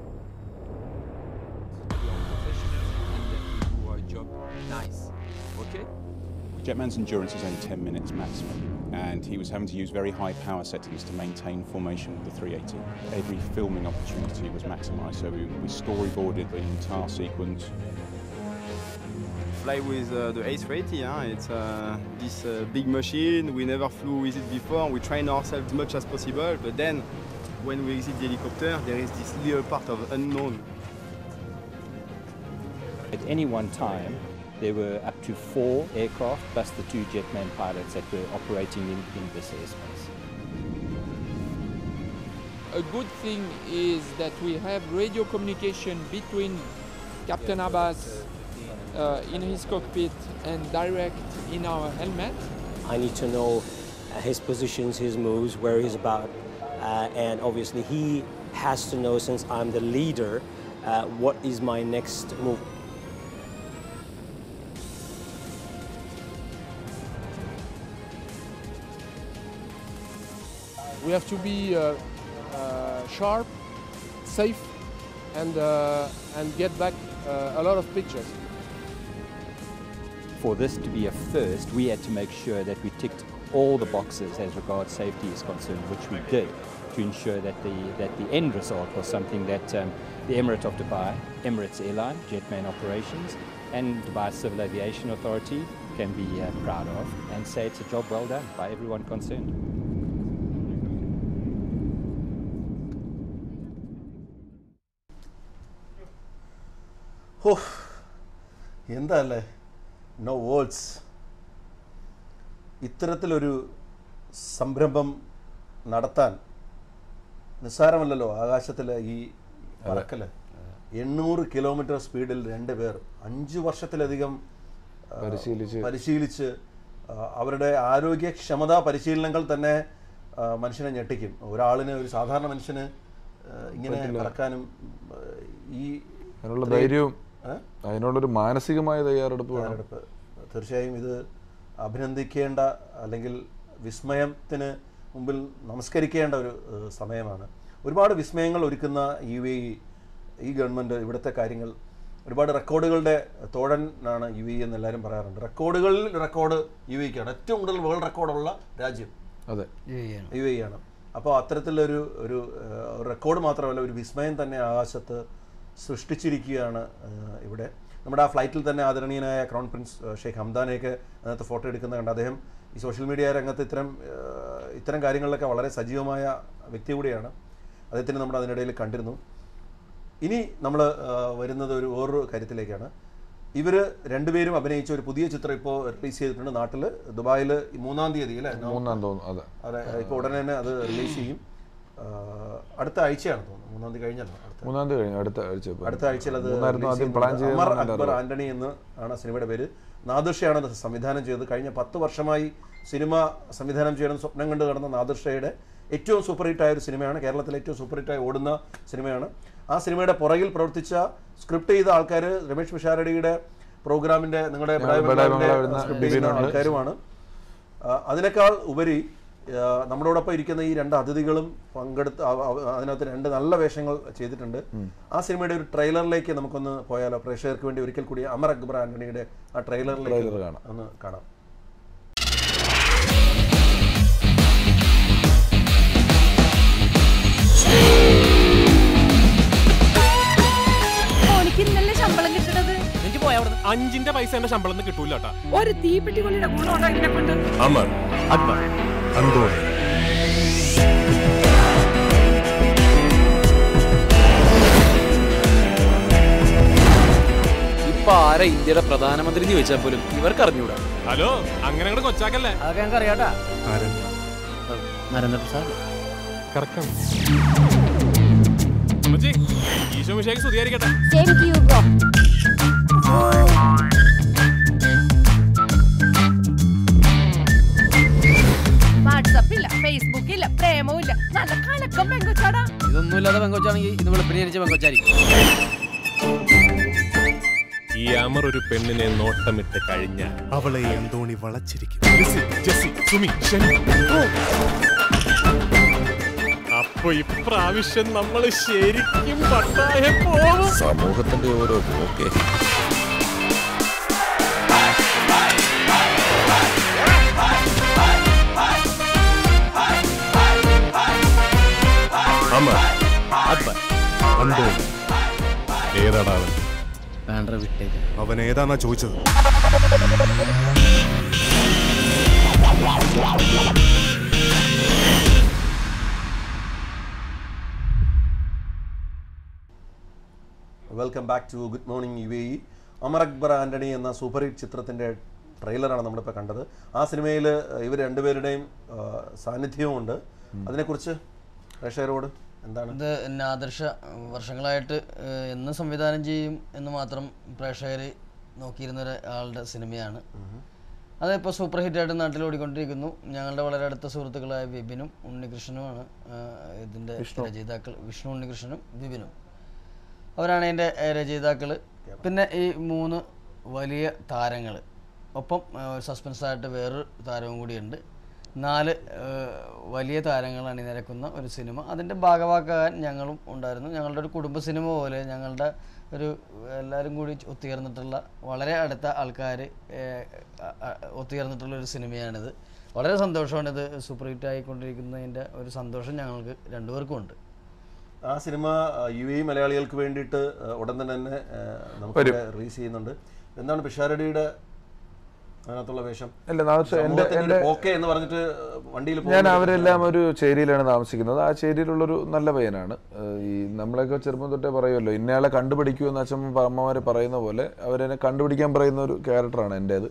Nice. Okay? Jetman's endurance is only 10 minutes maximum, and he was having to use very high power settings to maintain formation with the 380. Every filming opportunity was maximised, so we, we storyboarded the entire sequence. fly with uh, the A380. Huh? It's uh, this uh, big machine. We never flew with it before. We train ourselves as much as possible. But then, when we exit the helicopter, there is this little part of unknown. At any one time, there were up to four aircraft plus the two Jetman pilots that were operating in, in this airspace. A good thing is that we have radio communication between Captain Abbas uh, in his cockpit and direct in our helmet. I need to know uh, his positions, his moves, where he's about, uh, and obviously he has to know, since I'm the leader, uh, what is my next move. We have to be uh, uh, sharp, safe, and, uh, and get back uh, a lot of pictures. For this to be a first, we had to make sure that we ticked all the boxes as regards safety is concerned, which we did, to ensure that the, that the end result was something that um, the Emirate of Dubai, Emirates Airline, Jetman Operations, and Dubai Civil Aviation Authority can be uh, proud of and say it's a job well done by everyone concerned. ഹോ എന്താ അല്ലേ no words ഇത്തരത്തിലൊരു സംരംഭം നടത്താൻ നിസ്സാരമല്ലല്ലോ ആകാശത്തിലെ ഈ പറക്കല് എണ്ണൂറ് kilometre സ്പീഡിൽ രണ്ട് പേർ അഞ്ചു വർഷത്തിലധികം ആ, പരിശീലിച്ച്. പരിശീലിച്ച് ആ, അവരുടെ ആരോഗ്യക്ഷമതാ പരിശീലനങ്ങൾ തന്നെ ആ, മനുഷ്യനെ ഞെട്ടിക്കും ഒരാളിന് ഒരു സാധാരണ മനുഷ്യന് ആ, ഇങ്ങനെ പറക്കാനും ആ, ഈ അതിനുള്ള ഇത്രയും- ധൈര്യവും ഏ? അതിനുള്ളൊരു മാനസികമായ തയ്യാറെടുപ്പ് വേണം തയ്യാറെടുപ്പ് തീർച്ചയായും ഇത് അഭിനന്ദിക്കേണ്ട അല്ലെങ്കിൽ വിസ്മയത്തിന് മുമ്പിൽ നമസ്കരിക്കേണ്ട ഒരു ഏഹ്, സമയമാണ് ഒരുപാട് വിസ്മയങ്ങൾ ഒരുക്കുന്ന യു എ ഇ ഈ ഗവൺമെൻറ് ഇവിടുത്തെ കാര്യങ്ങൾ ഒരുപാട് റെക്കോർഡുകളുടെ തോഴൻ ആണ് യു എ എന്ന് എല്ലാവരും പറയാറുണ്ട് റെക്കോർഡുകളിൽ റെക്കോർഡ് യു എക്കാണ് ഏറ്റവും കൂടുതൽ വേൾഡ് റെക്കോർഡുള്ള രാജ്യം അതെ യു എ ആണ് അപ്പോൾ അത്തരത്തിലൊരു ഒരു ഏഹ്, ഒരു റെക്കോർഡ് മാത്രമല്ല ഒരു വിസ്മയം തന്നെ ആകാശത്ത് സൃഷ്ടിച്ചിരിക്കുകയാണ് ഏഹ്, ഇവിടെ നമ്മുടെ ആ ഫ്ലൈറ്റിൽ തന്നെ ആദരണീയനായ ക്രൗൺ പ്രിൻസ് ഏഹ്, ഷെയ്ഖ് ഹംദാനെയൊക്കെ അതിനകത്ത് ഫോട്ടോ എടുക്കുന്നത് കണ്ട് അദ്ദേഹം ഈ സോഷ്യൽ മീഡിയ രംഗത്ത് ഇത്തരം ഏഹ്, ഇത്തരം കാര്യങ്ങളിലൊക്കെ വളരെ സജീവമായ വ്യക്തി കൂടിയാണ് അദ്ദേഹത്തിന് നമ്മൾ അതിനിടയിൽ കണ്ടിരുന്നു ഇനി നമ്മൾ വരുന്നത് ഒരു വേറൊരു കാര്യത്തിലേക്കാണ് ഇവർ രണ്ടുപേരും അഭിനയിച്ച ഒരു പുതിയ ചിത്രം ഇപ്പോൾ റിലീസ് ചെയ്തിട്ടുണ്ട് നാട്ടിൽ ദുബായിൽ മൂന്നാം തീയതി അല്ലേ മൂന്നാം തോന്നുന്നു അതെ അതെ ഇപ്പോൾ ഉടനെ തന്നെ അത് റിലീസ് ചെയ്യും ആ, അടുത്ത ആഴ്ചയാണ് തോന്നുന്നു മൂന്നാം തീയതി കഴിഞ്ഞല്ലോ അടുത്ത മൂന്നാം തീയതി കഴിഞ്ഞു അടുത്ത ആഴ്ച ഇപ്പൊ. അടുത്ത ആഴ്ചയിൽ അത് മൂന്നായിരുന്നു release ആദ്യം പ്ലാൻ ചെയ്യുന്നുണ്ട്. അമർ ചെയ്തത് അക്ബർ ആന്റണി എന്ന് ആണ് ആ സിനിമയുടെ പേര് നാദിർഷയാണ് അത് സംവിധാനം ചെയ്തത് കഴിഞ്ഞ പത്ത് വർഷമായി സിനിമ സംവിധാനം ചെയ്യണം സ്വപ്നം കണ്ടു കിടന്ന നാദിർഷയുടെ ഏറ്റവും സൂപ്പർ ഹിറ്റായ ഒരു സിനിമയാണ് കേരളത്തിലെ ഏറ്റവും സൂപ്പർ ഹിറ്റായി ഓടുന്ന സിനിമയാണ് ആ സിനിമയുടെ പുറകിൽ പ്രവർത്തിച്ച സ്ക്രിപ്റ്റ് ചെയ്ത ആൾക്കാർ രമേഷ് പിഷാരടിയുടെ പ്രോഗ്രാമിന്റെ നിങ്ങളുടെ ബഡായി ബംഗ്ലാവിൽ വരുന്ന സ്ക്രിപ്റ്റ് ചെയ്യുന്ന ബിബിനുണ്ട്. ആൾക്കാരുമാണ് ആ, അതിനേക്കാൾ ഉപരി ആ, നമ്മളോടൊപ്പം ഇരിക്കുന്ന ഈ രണ്ട് അതിഥികളും പങ്കെടുത്ത് അവ- അവ- അതിനകത്ത് രണ്ട് നല്ല വേഷങ്ങൾ ചെയ്തിട്ടുണ്ട് ആ സിനിമയുടെ ഒരു ട്രെയിലറിലേക്ക് നമുക്കൊന്ന് പോയാലോ പ്രേക്ഷകർക്ക് വേണ്ടി ഒരിക്കൽ കൂടി അമർ അക്ബർ ആന്റണിയുടെ ആ ട്രെയിലറിലേക്ക് ട്രെയിലർ കാണാം. ഒന്ന് കാണാം എനിക്ക് ഇന്നലെ ശമ്പളം കിട്ടണത് എനിക്ക് പോയാ അവിടെ അഞ്ചിന്റെ പൈസ എന്റെ ശമ്പളം കിട്ടൂല കേട്ടാ ഒരു തീപ്പെട്ടി കൊള്ളിയുടെ ഗുണമുണ്ടോ ഇതിനെ കൊണ്ട് അമർ അക്ബർ ആ ഇപ്പൊ ആരാ ഇന്ത്യയുടെ പ്രധാനമന്ത്രി എന്ന് ചോദിച്ചാൽ പോലും ഇവർക്ക് അറിഞ്ഞൂടാ ഹലോ അങ്ങനെ അങ്ങോട്ട് കൊച്ചാക്കല്ലേ അതൊക്കെ ഞങ്ങൾക്ക് അറിയാട്ടാ നരേന്ദ്രപ്രസാദ് കറക്റ്റാണ് അമ്മച്ചി ഈശോ മിശേക്ക് സ്തുതിയായിരിക്കട്ടെ വാട്സപ്പ് ഇല്ല ഫേസ്ബുക്ക് ഇല്ല പ്രേമവും ഇല്ല നല്ല കലക്കം പെങ്കൊച്ചാടാ ഇതൊന്നുമില്ലാതെ പെങ്കൊച്ചാണെങ്കിൽ ഇന്ന് വെളുപ്പിന് ജനിച്ച പെങ്കൊച്ചായിരിക്കും ഈ അമർ ഒരു പെണ്ണിനെ നോട്ടമിട്ട് കഴിഞ്ഞാൽ അവളെ എന്തോണി വളച്ചിരിക്കും ജെസ്സി, ജെസ്സി, സുമി, ഷെനി. ഓ. അപ്പൊ ഇപ്രാവശ്യം നമ്മൾ ശരിക്കും പട്ടായ പോവും സമൂഹത്തിന്റെ ഓരോ പോക്കേ അമർ അക്ബർ അന്തോണി ഏതാടാ അവൻ വേണ്ട വിട്ടേക്ക് അവൻ ഏതാന്നാ ചോദിച്ചത് welcome back to good morning U A E Amar Akbar Antony എന്ന സൂപ്പർ ഹിറ്റ് ചിത്രത്തിൻ്റെ ട്രെയിലറാണ് നമ്മളിപ്പോൾ കണ്ടത് ആ സിനിമയിൽ ഇവർ രണ്ടുപേരുടെയും ആ, സാന്നിധ്യവും ഉണ്ട് അതിനെക്കുറിച്ച് പ്രേക്ഷകരോട് എന്താണ് ഇത് എന്നെ ആദർശ വർഷങ്ങളായിട്ട് ഏഹ്, എന്ന് സംവിധാനം ചെയ്യും എന്ന് മാത്രം പ്രേക്ഷകർ നോക്കിയിരുന്ന ഒരാളുടെ സിനിമയാണ് അതിപ്പോൾ സൂപ്പർ ഹിറ്റായിട്ട് നാട്ടിൽ ഓടിക്കൊണ്ടിരിക്കുന്നു ഞങ്ങളുടെ വളരെ അടുത്ത സുഹൃത്തുക്കളായ വിപിനും ഉണ്ണികൃഷ്ണനുമാണ് ആഹ്, ഇതിൻ്റെ രചയിതാക്കൾ വിഷ്ണു ഉണ്ണികൃഷ്ണനും വിപിനും അവരാണ് ഇതിൻ്റെ രചയിതാക്കൾ പിന്നെ ഈ മൂന്ന് വലിയ താരങ്ങൾ ഒപ്പം സസ്പെൻസ് ആയിട്ട് വേറൊരു താരവും കൂടിയുണ്ട് നാല് ഏഹ്, വലിയ താരങ്ങൾ അണിനിരക്കുന്ന ഒരു സിനിമ അതിൻ്റെ ഭാഗവാക്കാകാൻ ഞങ്ങളും ഉണ്ടായിരുന്നു ഞങ്ങളുടെ ഒരു കുടുംബ സിനിമ പോലെ ഞങ്ങളുടെ ഒരു എല്ലാവരും കൂടി ഒത്തുചേർന്നിട്ടുള്ള വളരെ അടുത്ത ആൾക്കാർ ഒത്തുചേർന്നിട്ടുള്ള ഒരു സിനിമയാണിത് വളരെ സന്തോഷമാണ് ഇത് സൂപ്പർ ഹിറ്റ് ആയിക്കൊണ്ടിരിക്കുന്നതിൻ്റെ ഒരു സന്തോഷം ഞങ്ങൾക്ക് രണ്ടുപേർക്കും ഉണ്ട് ആ സിനിമ യു എ മലയാളികൾക്ക് വേണ്ടിയിട്ട് ആ, ഉടൻ തന്നെ തന്നെ ആ, നമുക്ക് റിലീസ് ചെയ്യുന്നുണ്ട് എന്താണ് പിഷാരടിയുടെ അതിനകത്തുള്ള വേഷം അല്ല, നാദർഷ, എൻ്റെ- സമൂഹത്തിന് ഒരു എൻ്റെ- പോക്കെ എന്ന് പറഞ്ഞിട്ട് വണ്ടിയിൽ ഞാൻ അവരെല്ലാം ഒരു ചേരിയിലാണ് താമസിക്കുന്നത് ആ ചേരിയിലുള്ളൊരു നല്ല പയ്യനാണ് ഏഹ് ഈ നമ്മളൊക്കെ ചെറുപ്പം തൊട്ടേ പറയുമല്ലോ ഇന്നയാളെ കണ്ടുപിടിക്കൂ എന്ന് അച്ഛൻ അമ്മമാർ പറയുന്ന പോലെ അവരെന്നെ കണ്ടുപിടിക്കാൻ പറയുന്ന ഒരു ക്യാരക്ടറാണ് എൻ്റേത്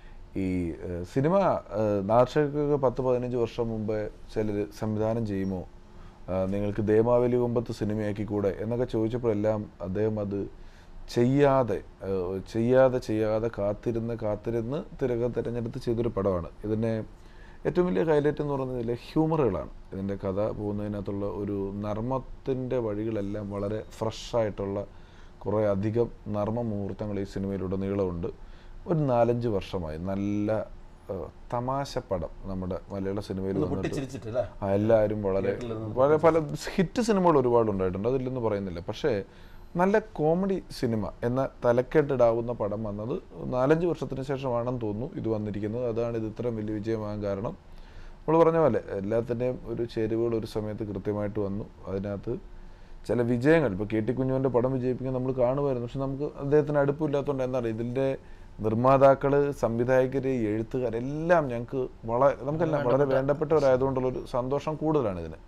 ഈ ഏഹ് സിനിമ ഏഹ് നാർഷക്കൊക്കെ പത്ത് പതിനഞ്ച് വർഷം മുമ്പേ ചിലർ സംവിധാനം ചെയ്യുമോ ആഹ് നിങ്ങൾക്ക് ദേമാവലി കൊമ്പത്ത് സിനിമയാക്കി കൂടെ എന്നൊക്കെ ചോദിച്ചപ്പോഴെല്ലാം അദ്ദേഹം അത് ചെയ്യാതെ ഏഹ് ചെയ്യാതെ ചെയ്യാതെ കാത്തിരുന്ന് കാത്തിരുന്ന് തിരക തിരഞ്ഞെടുത്ത് ചെയ്തൊരു പടമാണ് ഇതിനെ ഏറ്റവും വലിയ ഹൈലൈറ്റ് എന്ന് പറയുന്നതിൽ ഹ്യൂമറുകളാണ് ഇതിൻ്റെ കഥ പോകുന്നതിനകത്തുള്ള ഒരു നർമ്മത്തിൻ്റെ വഴികളെല്ലാം വളരെ ഫ്രഷായിട്ടുള്ള കുറേ അധികം നർമ്മ മുഹൂർത്തങ്ങൾ ഈ സിനിമയിലൂടെ നീളമുണ്ട് ഒരു നാലഞ്ച് വർഷമായി നല്ല ഏഹ്, തമാശ പടം നമ്മുടെ മലയാള സിനിമയിൽ ഒന്ന് വന്നിട്ട് പൊട്ടിച്ചിരിച്ചിട്ട് അല്ലേ? ആ, എല്ലാവരും വളരെ തിയേറ്ററിൽ നിന്ന് വളരെ പല ഹിറ്റ് സിനിമകൾ ഒരുപാട് ഉണ്ടായിട്ടുണ്ട് അതില്ലെന്ന് പറയുന്നില്ല പക്ഷേ നല്ല കോമഡി സിനിമ എന്ന തലക്കെട്ടിടാവുന്ന പടം വന്നത് നാലഞ്ച് വർഷത്തിന് ശേഷമാണെന്ന് തോന്നുന്നു ഇത് വന്നിരിക്കുന്നത് അതാണ് ഇത് ഇത്രയും വലിയ വിജയമാകാൻ കാരണം നമ്മൾ പറഞ്ഞ പോലെ എല്ലാത്തിൻ്റെയും ഒരു ചേരുവകൾ ഒരു സമയത്ത് കൃത്യമായിട്ട് വന്നു അതിനകത്ത് ചില വിജയങ്ങൾ ഇപ്പോൾ കെ ടി കുഞ്ഞുവിൻ്റെ പടം വിജയിപ്പിക്കാൻ നമ്മൾ കാണുമായിരുന്നു പക്ഷെ നമുക്ക് അദ്ദേഹത്തിന് അടുപ്പില്ലാത്തതുകൊണ്ട് എന്താണ് ഇതിൻ്റെ നിർമ്മാതാക്കൾ സംവിധായകർ എഴുത്തുകാരെല്ലാം ഞങ്ങൾക്ക് വളരെ നമുക്കെല്ലാം വളരെ വേണ്ടപ്പെട്ടവരായതുകൊണ്ടുള്ളൊരു സന്തോഷം കൂടുതലാണ് ഇതിന്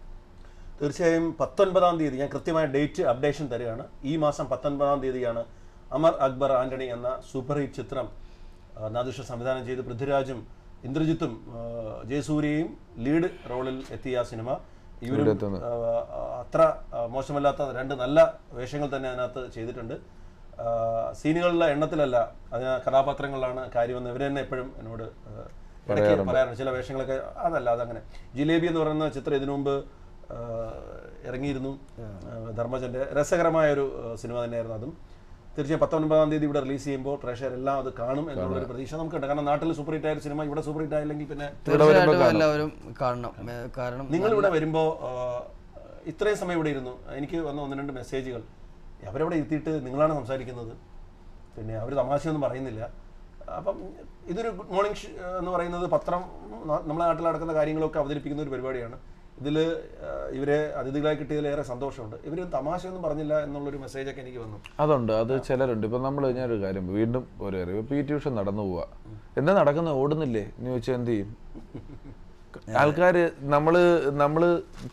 തീർച്ചയായും പത്തൊൻപതാം തീയതി ഞാൻ കൃത്യമായ ഡേറ്റ് അപ്ഡേഷൻ തരികയാണ് ഈ മാസം പത്തൊൻപതാം തീയതിയാണ് അമർ അക്ബർ ആന്റണി എന്ന സൂപ്പർ ഹിറ്റ് ചിത്രം ആ, നാദിഷ സംവിധാനം ചെയ്ത് പൃഥ്വിരാജും ഇന്ദ്രജിത്തും ആ, ജയസൂര്യയും ലീഡ് റോളിൽ എത്തിയ ആ സിനിമ ഇവരും ഇവിടെ എത്തുന്നു. ആ, അത്ര ആ, മോശമല്ലാത്ത രണ്ട് നല്ല വേഷങ്ങൾ തന്നെ അതിനകത്ത് ചെയ്തിട്ടുണ്ട് ആ, സീനുകളുടെ എണ്ണത്തിലല്ല അതിന് കഥാപാത്രങ്ങളിലാണ് കാര്യമെന്ന് ഇവർ തന്നെ എപ്പോഴും എന്നോട് ആ, ഇടയ്ക്ക് പറയാറുണ്ട്. പറയാറുണ്ട് ചില വേഷങ്ങളൊക്കെ അതല്ല അതങ്ങനെ ജിലേബി എന്ന് പറയുന്ന ചിത്രം ഇതിനു മുമ്പ് ആ, ഇറങ്ങിയിരുന്നു ആ, ധർമ്മജന്റെ രസകരമായ ഒരു ആ, സിനിമ തന്നെയായിരുന്നു അതും തീർച്ചയായും പത്തൊൻപതാം തീയതി ഇവിടെ റിലീസ് ചെയ്യുമ്പോൾ പ്രേക്ഷകരെല്ലാം അത് കാണും എന്നുള്ളൊരു പ്രതീക്ഷ നമുക്കുണ്ട് കാരണം നാട്ടിൽ സൂപ്പർ ഹിറ്റ് ആയ ഒരു സിനിമ ഇവിടെ സൂപ്പർ ഹിറ്റ് ആയില്ലെങ്കിൽ പിന്നെ തീർച്ചയായിട്ടും എല്ലാവരും കാണണം ഏ, കാരണം നിങ്ങൾ നല്ല- ഇവിടെ വരുമ്പോൾ ഇത്രയും സമയം ഇവിടെ ഇരുന്നു എനിക്ക് വന്ന ഒന്ന് രണ്ട് മെസ്സേജുകൾ അവരവിടെ ഇരുത്തിയിട്ട് നിങ്ങളാണ് സംസാരിക്കുന്നത് പിന്നെ അവർ തമാശയൊന്നും പറയുന്നില്ല അപ്പം ഇതൊരു ഗുഡ് മോർണിംഗ് ഷ്- എന്ന് പറയുന്നത് പത്രം ന- നമ്മുടെ നാട്ടിൽ നടക്കുന്ന കാര്യങ്ങളൊക്കെ അവതരിപ്പിക്കുന്ന ഒരു പരിപാടിയാണ് ഇതിൽ ഇവരെ അതിഥികളായി കിട്ടിയതിലേറെ സന്തോഷമുണ്ട് ഇവർ തമാശയൊന്നും പറഞ്ഞില്ല എന്നുള്ളൊരു മെസ്സേജൊക്കെ എനിക്ക് വന്നു അതുണ്ട് അത് ചിലരുണ്ട് ഇപ്പം നമ്മൾ ഞാനൊരു കാര്യം വീണ്ടും ഒരു കാര്യം ഇപ്പം ഈ ട്യൂഷൻ നടന്നു പോവാ എന്താ നടക്കുന്നത് ഓടുന്നില്ലേ എന്ന് ചോദിച്ചാൽ എന്ത് ചെയ്യും ആൾക്കാർ നമ്മൾ നമ്മൾ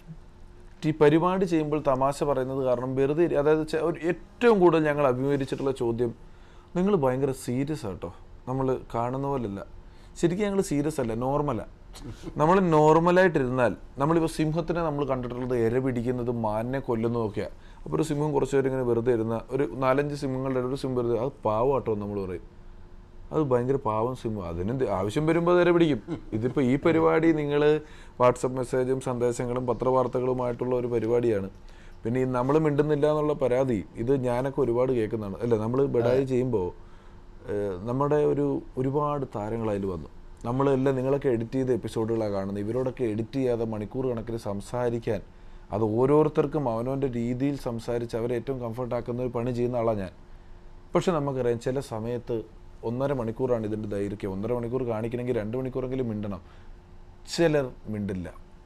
ഈ പരിപാടി ചെയ്യുമ്പോൾ തമാശ പറയുന്നത് കാരണം വെറുതെ ഇരി- അതായത് ചെ- ഒരു ഏറ്റവും കൂടുതൽ ഞങ്ങൾ അഭിമുഖീകരിച്ചിട്ടുള്ള ചോദ്യം നിങ്ങൾ ഭയങ്കര സീരിയസ് ആട്ടോ നമ്മൾ കാണുന്ന പോലല്ല ശരിക്കും ഞങ്ങൾ സീരിയസ് അല്ല നോർമലാ നമ്മൾ നോർമലായിട്ടിരുന്നാൽ നമ്മളിപ്പോൾ സിംഹത്തിനെ നമ്മൾ കണ്ടിട്ടുള്ളത് ഇര പിടിക്കുന്നതും മാനിനെ കൊല്ലുന്നതും ഒക്കെയാണ് അപ്പോൾ ഒരു സിംഹം കുറച്ച് പേര് ഇങ്ങനെ വെറുതെ ഇരുന്ന ഒരു നാലഞ്ച് സിംഹങ്ങളുടെ ഇടയിൽ ഒരു സിംഹം വെറുതെ അത് പാവാട്ടോ നമ്മൾ പറയും അത് ഭയങ്കര പാവം സിംഹം അതിന് എന്ത് ആവശ്യം വരുമ്പോൾ അത് ഇര പിടിക്കും ഇതിപ്പോൾ ഈ പരിപാടി നിങ്ങൾ വാട്സപ്പ് മെസ്സേജും സന്ദേശങ്ങളും പത്രവാർത്തകളുമായിട്ടുള്ള ഒരു പരിപാടിയാണ് പിന്നെ ഈ നമ്മൾ മിണ്ടുന്നില്ല എന്നുള്ള പരാതി ഇത് ഞാനൊക്കെ ഒരുപാട് കേൾക്കുന്നതാണ് അല്ല നമ്മൾ ബഡായി ചെയ്യുമ്പോൾ ഏഹ്, നമ്മുടെ ഒരു ഒരുപാട് താരങ്ങൾ അതിൽ വന്നു നമ്മളെല്ലാം നിങ്ങളൊക്കെ എഡിറ്റ് ചെയ്ത എപ്പിസോഡുകളാണ് കാണുന്നത് ഇവരോടൊക്കെ എഡിറ്റ് ചെയ്യാതെ മണിക്കൂർ കണക്കിന് സംസാരിക്കാൻ അത് ഓരോരുത്തർക്കും അവനവൻ്റെ രീതിയിൽ സംസാരിച്ച് അവരെ ഏറ്റവും കംഫർട്ട് ആക്കുന്ന ഒരു പണി ചെയ്യുന്ന ആളാണ് ഞാൻ പക്ഷെ നമുക്കറിയാം ചില സമയത്ത് ഒന്നര മണിക്കൂറാണ് ഇതിൻ്റെ ദൈർഘ്യം ഒന്നര മണിക്കൂർ കാണിക്കണമെങ്കിൽ രണ്ട് മണിക്കൂറെങ്കിലും മിണ്ടണം ചിലർ മിണ്ടില്ല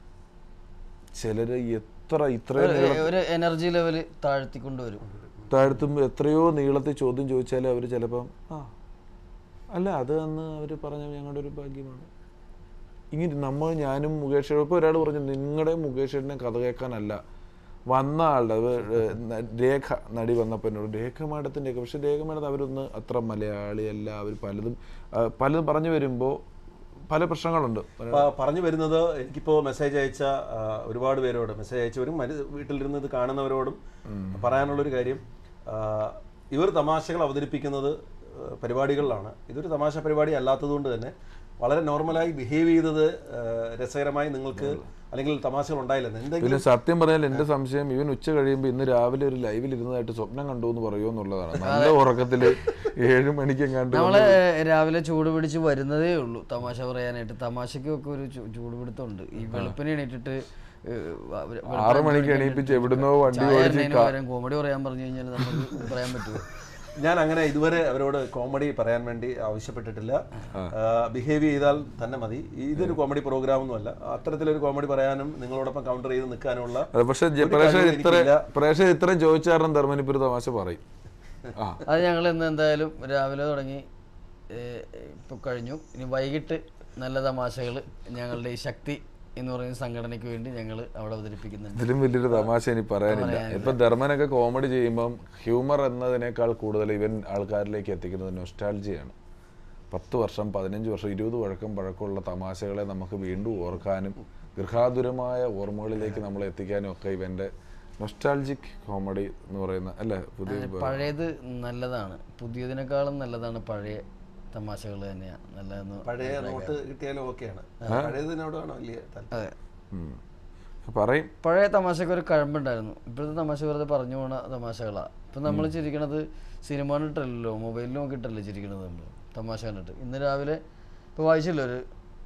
ചിലർ എത്ര ഇത്രയും ഒരു- നീളം- ഒരു എനർജി ലെവൽ താഴ്ത്തിക്കൊണ്ടുവരും താഴ്ത്തുമ്പോൾ എത്രയോ നീളത്തിൽ ചോദ്യം ചോദിച്ചാൽ അവർ ചിലപ്പം ആ അല്ല അത് അന്ന് അവർ പറഞ്ഞ ഞങ്ങളുടെ ഒരു ഭാഗ്യമാണ് ഇങ്ങനെ നമ്മൾ ഞാനും മുകേഷ് ഇപ്പോൾ ഒരാൾ പറഞ്ഞു നിങ്ങളുടെ മുകേഷിനെ കഥ കേൾക്കാനല്ല വന്ന ആളുടെ അത് ഏഹ് ന- രേഖ നടി വന്നപ്പോൾ എന്നോട് രേഖ മാഡത്തിൻ്റെ ഒക്കെ പക്ഷേ രേഖ മാഡം അവരൊന്ന് അത്ര മലയാളിയല്ല അവർ പലതും ആ, പലതും പറഞ്ഞു വരുമ്പോൾ പല പ്രശ്നങ്ങളുണ്ട് പ- പറഞ്ഞു വരുന്നത് എനിക്കിപ്പോൾ മെസ്സേജ് അയച്ച ആ, ഒരുപാട് പേരോട് മെസ്സേജ് അയച്ചവരും മരു വീട്ടിലിരുന്ന് ഇത് കാണുന്നവരോടും പറയാനുള്ളൊരു കാര്യം ആ, ഇവർ തമാശകൾ അവതരിപ്പിക്കുന്നത് ആ, പരിപാടികളിലാണ് ഇതൊരു തമാശ പരിപാടി അല്ലാത്തതുകൊണ്ട് തന്നെ വളരെ നോർമലായി ബിഹേവ് ചെയ്തത് ആ, രസകരമായി നിങ്ങൾക്ക് അല്ലെങ്കിൽ തമാശകൾ ഉണ്ടായില്ലെന്ന് പിന്നെ എന്തെങ്കിലും സത്യം പറഞ്ഞാൽ എന്റെ സംശയം ഇവൻ ഉച്ച കഴിയുമ്പോൾ ഇന്ന് രാവിലെ ഒരു ലൈവിൽ ഇരുന്നതായിട്ട് സ്വപ്നം കണ്ടു എന്ന് പറയുമോ എന്നുള്ളതാണ് നല്ല ഉറക്കത്തില് ഏഴ് മണിക്ക് എങ്ങാണ്ട് നമ്മള് രാവിലെ ചൂട് പിടിച്ച് വരുന്നതേ ഉള്ളൂ തമാശ പറയാനായിട്ട് തമാശയ്ക്കൊക്കെ ഒരു ചൂ- ചൂട് പിടുത്തമുണ്ട് ഈ വെളുപ്പിന് എണീറ്റിട്ട് ഏഹ്, വ- വെളുപ്പിന് ആറ് അഞ്ച് മണിക്ക് മണിക്ക് എണീപ്പിച്ച് എവിടുന്നോ വണ്ടി ചായ ഓടിച്ച് ഇടുന്നതിന് കാ- പകരം കോമഡി പറയാൻ പറഞ്ഞു കഴിഞ്ഞാൽ നമുക്ക് പറയാൻ പറ്റുമോ ഞാൻ അങ്ങനെ ഇതുവരെ അവരോട് കോമഡി പറയാൻ വേണ്ടി ആവശ്യപ്പെട്ടിട്ടില്ല ബിഹേവ് ചെയ്താൽ തന്നെ മതി ഇതൊരു കോമഡി പ്രോഗ്രാം ഒന്നുമല്ല അത്തരത്തിലൊരു കോമഡി പറയാനും നിങ്ങളോടൊപ്പം കൗണ്ടർ ചെയ്ത് നിൽക്കാനുള്ള അതെ പക്ഷെ ഒരു പ്രേക്ഷകർ കഴിവും ഇത്ര എനിക്കില്ല. പ്രേക്ഷകർ ഇത്രയും ചോദിച്ച കാരണം ധർമ്മൻ ഇപ്പൊ ഒരു തമാശ പറയും ആ അത് ഞങ്ങൾ ഇന്ന് എന്തായാലും രാവിലെ തുടങ്ങി ഇപ്പോൾ കഴിഞ്ഞു ഇനി വൈകിട്ട് നല്ല തമാശകൾ ഞങ്ങളുടെ ഈ ശക്തി എന്ന് പറയുന്ന സംഘടനയ്ക്ക് വേണ്ടി ഞങ്ങൾ അവിടെ അവതരിപ്പിക്കുന്നുണ്ട് ഇതിലും വലിയൊരു തമാശ ഇനി പറയാനില്ല ഇപ്പൊ ധർമ്മനൊക്കെ കോമഡി ചെയ്യുമ്പം ഹ്യൂമർ എന്നതിനേക്കാൾ കൂടുതൽ ഇവൻ ആൾക്കാരിലേക്ക് എത്തിക്കുന്നത് നൊസ്റ്റാൾജിയാണ് പത്ത് വർഷം പതിനഞ്ച് വർഷം ഇരുപത് വഴക്കം പഴക്കമുള്ള തമാശകളെ നമുക്ക് വീണ്ടും ഓർക്കാനും ഗൃഹാതുരമായ ഓർമ്മകളിലേക്ക് നമ്മളെ എത്തിക്കാനും ഒക്കെ ഇവന്റെ നൊസ്റ്റാൾജിക് കോമഡി എന്ന് പറയുന്ന അല്ലേ പുതിയ പഴയത് നല്ലതാണ് പുതിയതിനേക്കാളും നല്ലതാണ് പഴയ തമാശകൾ തന്നെയാണ് നല്ലതെന്ന് പഴയ നോട്ട് കിട്ടിയാലും ഓക്കെയാണ് പഴയതിനോടാണ് വലിയ താല്പര്യം അതെ ഉം. പറയും പഴയ തമാശക്ക് ഒരു കഴമ്പുണ്ടായിരുന്നു ഇപ്പോഴത്തെ തമാശ വെറുതെ പറഞ്ഞു പോണ തമാശകളാ ഇപ്പൊ നമ്മൾ ചിരിക്കണത് സിനിമ കണ്ടിട്ടല്ലോ മൊബൈലിൽ നോക്കിയിട്ടല്ലേ ചിരിക്കണത് നമ്മൾ തമാശ കണ്ടിട്ട് ഇന്ന് രാവിലെ ഇപ്പൊ വായിച്ചില്ല ഒരു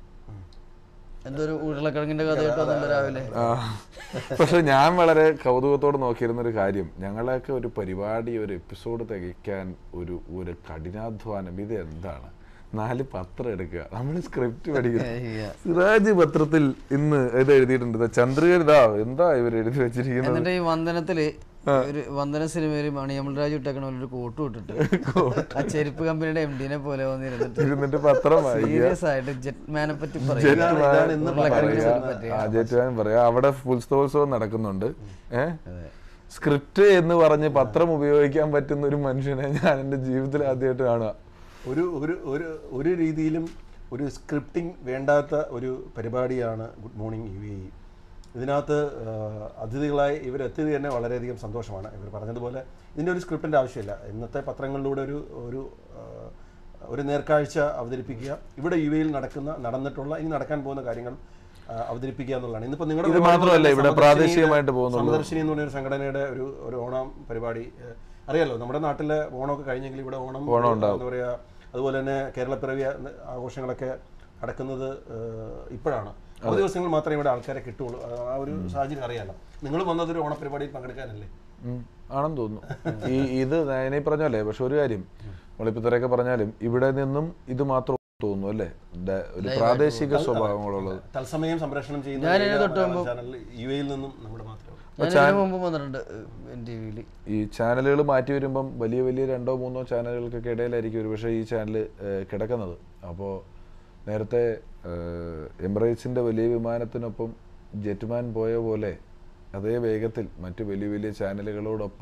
എന്തോ ഒരു ഉരുളക്കിഴങ്ങിന്റെ കഥ കേട്ടോ വന്നല്ലോ രാവിലെ ആ. പക്ഷെ ഞാൻ വളരെ കൗതുകത്തോടെ നോക്കിയിരുന്ന ഒരു കാര്യം ഞങ്ങളൊക്കെ ഒരു പരിപാടി ഒരു എപ്പിസോഡ് തികയ്ക്കാൻ ഒരു ഒരു കഠിനാധ്വാനം ഇത് എന്താണ് നാല് പത്രം എടുക്കുക നമ്മൾ സ്ക്രിപ്റ്റ് പഠിക്കുക സിറാജ് പത്രത്തിൽ ഇന്ന് ഇത് എഴുതിയിട്ടുണ്ട് ദാ ചന്ദ്രകരിതാ എന്താ ഇവർ എഴുതി വെച്ചിരിക്കുന്നത് എന്നിട്ട് ഈ വന്ദനത്തില് ഒരു വന്ദന സിനിമയിൽ മണിയമ്മൾ രാജു ഇട്ടേക്കണ പോലെ ഒരു കോട്ട് ഇട്ടിട്ട് ആ ചെരുപ്പ് കമ്പനിയുടെ എം ഡിനെ പോലെ വന്നിരുന്നിട്ട് ഇരുന്നിട്ട് പത്രം വായിക്കുക. സീരിയസ് ആയിട്ട് ജെറ്റ്മാനെ പറ്റി ജെറ്റ് പറയുക മാൻ ഉരുളക്കിഴങ്ങിനെ പറയാ. പറ്റി ആ, ജെറ്റ് മാൻ പറയാ അവിടെ പുസ്തകോത്സവം നടക്കുന്നുണ്ട് ഏഹ് സ്ക്രിപ്റ്റ് എന്ന് പറഞ്ഞ് പത്രം ഉപയോഗിക്കാൻ പറ്റുന്ന ഒരു മനുഷ്യനെ ഞാൻ എൻ്റെ ജീവിതത്തിൽ ആദ്യമായിട്ട് കാണുക ഒരു ഒരു ഒരു ഒരു രീതിയിലും ഒരു സ്ക്രിപ്റ്റിംഗ് വേണ്ടാത്ത ഒരു പരിപാടിയാണ് ഗുഡ് മോർണിംഗ് യു എ ഇതിനകത്ത് ആ, അതിഥികളായി ഇവരെത്തിയത് തന്നെ വളരെയധികം സന്തോഷമാണ് ഇവർ പറഞ്ഞതുപോലെ ഇതിൻ്റെ ഒരു സ്ക്രിപ്റ്റിൻ്റെ ആവശ്യമില്ല ഇന്നത്തെ പത്രങ്ങളിലൂടെ ഒരു ഒരു ആ, ഒരു നേർക്കാഴ്ച അവതരിപ്പിക്കുക ഇവിടെ യു എയിൽ നടക്കുന്ന നടന്നിട്ടുള്ള ഇനി നടക്കാൻ പോകുന്ന കാര്യങ്ങൾ ആ, അവതരിപ്പിക്കുക എന്നുള്ളതാണ് ഇന്നിപ്പോൾ നിങ്ങളുടെ ഇത് മാത്രമല്ല ഇവിടെ പ്രാദേശികമായിട്ട് പോകുന്നുള്ളൂ. സന്ദർശിനി എന്ന് പറഞ്ഞ ഒരു സംഘടനയുടെ ഒരു ഒരു ഓണം പരിപാടി ഏഹ്, അറിയാലോ നമ്മുടെ നാട്ടിലെ ഓണമൊക്കെ കഴിഞ്ഞെങ്കിൽ ഇവിടെ ഓണം ഓണം ഉണ്ടാവും. എന്താ പറയുക അതുപോലെ തന്നെ കേരളപ്പിറവി ആഘോഷങ്ങളൊക്കെ നടക്കുന്നത് ഏഹ്, ഇപ്പോഴാണ് ഒരു ദിവസങ്ങൾ മാത്രമേ ഇവിടെ ആൾക്കാരെ കിട്ടുള്ളൂ ആ- ആ ഒരു സാഹചര്യം അറിയാലോ നിങ്ങൾ വന്നത് ഒരു ഓണപരിപാടിയിൽ പങ്കെടുക്കാനല്ലേ ഉം. ആണെന്ന് തോന്നുന്നു ഈ ഇത് ഞാൻ ഈ പറഞ്ഞല്ലേ പക്ഷെ ഒരു കാര്യം നമ്മളിപ്പോ ഇത്രയൊക്കെ പറഞ്ഞാലും ഇവിടെ നിന്നും ഇത് മാത്രം തോന്നുന്നു അല്ലേ ദ- ഒരു പ്രാദേശിക സ്വഭാവങ്ങളുള്ളത് തത്സമയം സംപ്രേഷണം ചെയ്യുന്ന ഞാനിതിന് ഏക തൊട്ട് മുമ്പ് ചാനൽ യു എയിൽ നിന്നും നമ്മുടെ മാത്രമേ ഞാൻ ഇതിനു മുമ്പ് വന്നിട്ടുണ്ട് എൻ ടി വിയിൽ ഈ ചാനലുകൾ മാറ്റി വരുമ്പം വലിയ വലിയ രണ്ടോ മൂന്നോ ചാനലുകൾക്കൊക്കെ ഇടയിലായിരിക്കും ഒരു പക്ഷേ ഈ ചാനൽ കിടക്കുന്നത് അപ്പോൾ നേരത്തെ എമിറേറ്റ്സിൻ്റെ വലിയ വിമാനത്തിനൊപ്പം ജെറ്റ്മാൻ പോയ പോലെ അതേ വേഗത്തിൽ മറ്റു വലിയ വലിയ ചാനലുകളോടൊപ്പം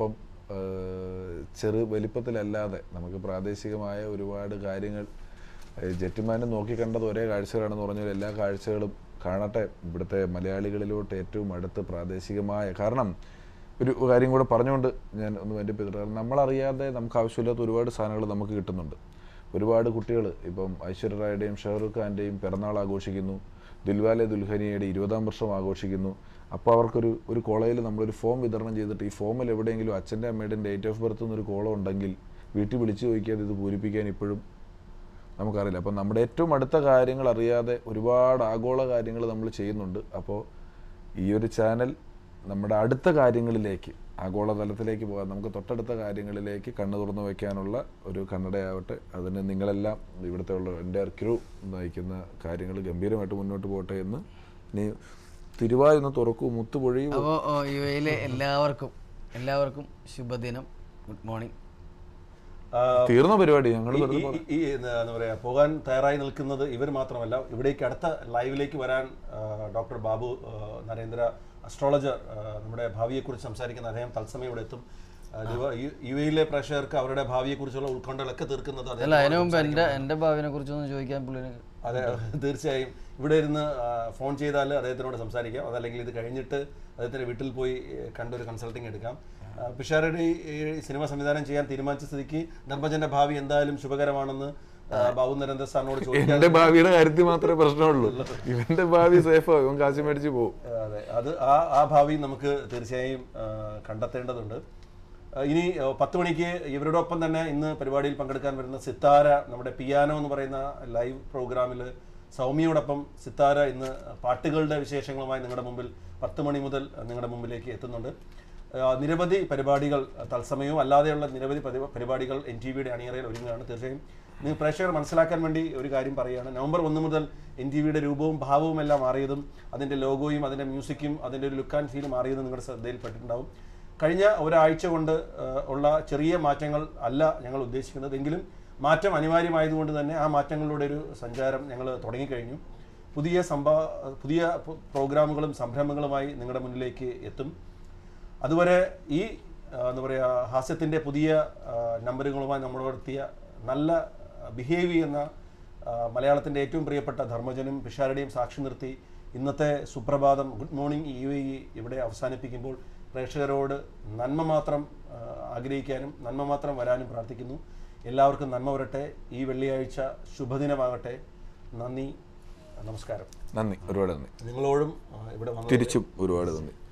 ആ, ചെറു വലിപ്പത്തിലല്ലാതെ നമുക്ക് പ്രാദേശികമായ ഒരുപാട് കാര്യങ്ങൾ ഏ, ജെറ്റിമാനും നോക്കിക്കണ്ടത് ഒരേ കാഴ്ചകളാണെന്ന് പറഞ്ഞാൽ എല്ലാ കാഴ്ചകളും കാണട്ടെ ഇവിടുത്തെ മലയാളികളിലോട്ട് ഏറ്റവും അടുത്ത് പ്രാദേശികമായ കാരണം ഒരു കാര്യം കൂടെ പറഞ്ഞുകൊണ്ട് ഞാൻ ഒന്ന് എൻ്റെ കാരണം നമ്മളറിയാതെ നമുക്ക് ആവശ്യമില്ലാത്ത ഒരുപാട് സാധനങ്ങൾ നമുക്ക് കിട്ടുന്നുണ്ട് ഒരുപാട് കുട്ടികൾ ഇപ്പം ഐശ്വര്യ റായുടെയും ഷാറുഖ് ഖാൻ്റെയും പിറന്നാൾ ആഘോഷിക്കുന്നു ദുൽവാലെ ദുൽഹനിയുടെ ഇരുപതാം വർഷം ആഘോഷിക്കുന്നു അപ്പോൾ അവർക്കൊരു ഒരു കോളേജിൽ നമ്മളൊരു ഫോം വിതരണം ചെയ്തിട്ട് ഈ ഫോമിൽ എവിടെയെങ്കിലും അച്ഛൻ്റെ അമ്മയുടെയും ഡേറ്റ് ഓഫ് ബർത്ത് എന്നൊരു കോളം ഉണ്ടെങ്കിൽ വീട്ടിൽ വിളിച്ചു ചോദിക്കാതെ ഇത് പൂരിപ്പിക്കാൻ ഇപ്പോഴും നമുക്കറിയില്ല അപ്പം നമ്മുടെ ഏറ്റവും അടുത്ത കാര്യങ്ങൾ അറിയാതെ ഒരുപാട് ആഗോള കാര്യങ്ങൾ നമ്മൾ ചെയ്യുന്നുണ്ട് അപ്പോൾ ഈ ഒരു ചാനൽ നമ്മുടെ അടുത്ത കാര്യങ്ങളിലേക്ക് ആഗോളതലത്തിലേക്ക് പോകാൻ നമുക്ക് തൊട്ടടുത്ത കാര്യങ്ങളിലേക്ക് കണ്ണു തുറന്നു വയ്ക്കാനുള്ള ഒരു കണ്ണടയാവട്ടെ അതിന് നിങ്ങളെല്ലാം ഇവിടുത്തെ ഉള്ള എൻ്റെ ക്രൂ നയിക്കുന്ന കാര്യങ്ങൾ ഗംഭീരമായിട്ട് മുന്നോട്ട് പോകട്ടെ എന്ന് ഇനി തിരുവായൊന്ന് തുറക്കൂ മുത്തുപൊഴിയും അപ്പോൾ യു എയിലെ എല്ലാവർക്കും എല്ലാവർക്കും ശുഭദിനം ഗുഡ് മോർണിംഗ് ആ, തീർന്ന പരിപാടി ഞങ്ങൾ ഈ- വെറുതെ ഈ- ഈ- ഈ എന്താ പറയാ പോകാൻ തയ്യാറായി നിൽക്കുന്നത് ഇവർ മാത്രമല്ല ഇവിടേക്ക് അടുത്ത ലൈവിലേക്ക് വരാൻ ആ, ഡോക്ടർ ബാബു ആ, നരേന്ദ്ര അസ്ട്രോളജർ ആ, നമ്മുടെ ഭാവിയെക്കുറിച്ച് സംസാരിക്കുന്ന അദ്ദേഹം തത്സമയം ഇവിടെ എത്തും ആ, യുവ- യു- യു എയിലെ പ്രേക്ഷകർക്ക് അവരുടെ ഭാവിയെക്കുറിച്ചുള്ള ഉത്കണ്ഠകളൊക്കെ തീർക്കുന്നത് അല്ല അതിനു മുമ്പ് എൻ്റെ സംസാരിക്കുമ്പോൾ- എൻ്റെ ഭാവിനെ കുറിച്ചൊന്ന് ചോദിക്കാൻ പുള്ളിന് അതെ തീർച്ചയായും ഇവിടെ ഇരുന്ന് ആ, ഫോൺ ചെയ്താൽ അദ്ദേഹത്തിനോട് സംസാരിക്കാം അതല്ലെങ്കിൽ ഇത് കഴിഞ്ഞിട്ട് അദ്ദേഹത്തിൻ്റെ വീട്ടിൽ പോയി ഏ, കണ്ടൊരു കൺസൾട്ടിങ് എടുക്കാം ആ, പിഷാരടി ഈ സിനിമ സംവിധാനം ചെയ്യാൻ തീരുമാനിച്ച സ്ഥിതിക്ക് ധർമ്മജന്റെ ഭാവി എന്തായാലും ശുഭകരമാണെന്ന് ആ, ബാബു നരേന്ദ്ര സാറിനോട് എൻ്റെ ചോദിക്കാൻ ഭാവിയുടെ കാര്യത്തിൽ മാത്രമേ പ്രശ്നമുള്ളൂ ഇവന്റെ ഭാവി സേഫാ ഇവൻ കാശ് മേടിച്ച് പോകും അതെ അത് ആ ആ ഭാവി നമുക്ക് തീർച്ചയായും ആ, കണ്ടെത്തേണ്ടതുണ്ട് ആ, ഇനി ആ, പത്ത് മണിക്ക് ഇവരോടൊപ്പം തന്നെ ഇന്ന് പരിപാടിയിൽ പങ്കെടുക്കാൻ വരുന്ന സിത്താര നമ്മുടെ പിയാനോ എന്ന് പറയുന്ന ലൈവ് പ്രോഗ്രാമിൽ സൗമ്യയോടൊപ്പം സിത്താര ഇന്ന് പാട്ടുകളുടെ വിശേഷങ്ങളുമായി നിങ്ങളുടെ മുമ്പിൽ പത്ത് മണി മുതൽ നിങ്ങളുടെ മുമ്പിലേക്ക് എത്തുന്നുണ്ട് ആ, നിരവധി പരിപാടികൾ തത്സമയവും അല്ലാതെയുള്ള നിരവധി പരി- പരിപാടികൾ എൻ ടി വിയുടെ അണിയറയിൽ ഒരുങ്ങുകയാണ് തീർച്ചയായും നിങ്ങൾ പ്രേക്ഷകർ മനസ്സിലാക്കാൻ വേണ്ടി ഒരു കാര്യം പറയുകയാണ് നവംബർ ഒന്ന് മുതൽ എൻ ടി വിയുടെ രൂപവും ഭാവവും എല്ലാം മാറിയതും അതിൻ്റെ ലോഗോയും അതിൻ്റെ മ്യൂസിക്കും അതിൻ്റെ ഒരു ലുക്ക് ആൻഡ് ഫീൽ മാറിയതും നിങ്ങളുടെ ശ്രദ്ധയിൽപ്പെട്ടിട്ടുണ്ടാവും കഴിഞ്ഞ ഒരാഴ്ച കൊണ്ട് ആ, ഉള്ള ചെറിയ മാറ്റങ്ങൾ അല്ല ഞങ്ങൾ ഉദ്ദേശിക്കുന്നത് എങ്കിലും മാറ്റം അനിവാര്യമായതുകൊണ്ട് തന്നെ ആ മാറ്റങ്ങളുടെ ഒരു സഞ്ചാരം ഞങ്ങൾ തുടങ്ങിക്കഴിഞ്ഞു പുതിയ സംഭാ പുതിയ പ് പ്രോഗ്രാമുകളും സംരംഭങ്ങളുമായി നിങ്ങളുടെ മുന്നിലേക്ക് എത്തും അതുവരെ ഈ ആ, എന്താ പറയുക ഹാസ്യത്തിൻ്റെ പുതിയ ആ, നമ്പറുകളുമായി നമ്മളോടെത്തിയ നല്ല ബിഹേവ് ചെയ്യുന്ന ആ, മലയാളത്തിൻ്റെ ഏറ്റവും പ്രിയപ്പെട്ട ധർമ്മജനും പിഷാരടിയും സാക്ഷി നിർത്തി ഇന്നത്തെ സുപ്രഭാതം good morning U A E ഇവിടെ അവസാനിപ്പിക്കുമ്പോൾ പ്രേക്ഷകരോട് നന്മ മാത്രം ആ, ആഗ്രഹിക്കാനും നന്മ മാത്രം വരാനും പ്രാർത്ഥിക്കുന്നു എല്ലാവർക്കും നന്മ വരട്ടെ ഈ വെള്ളിയാഴ്ച ശുഭദിനമാകട്ടെ നന്ദി നമസ്കാരം നന്ദി ഒരുപാട് നന്ദി നിങ്ങളോടും ആ, ഇവിടെ വന്നതിൽ തിരിച്ചും ഒരുപാട് നന്ദി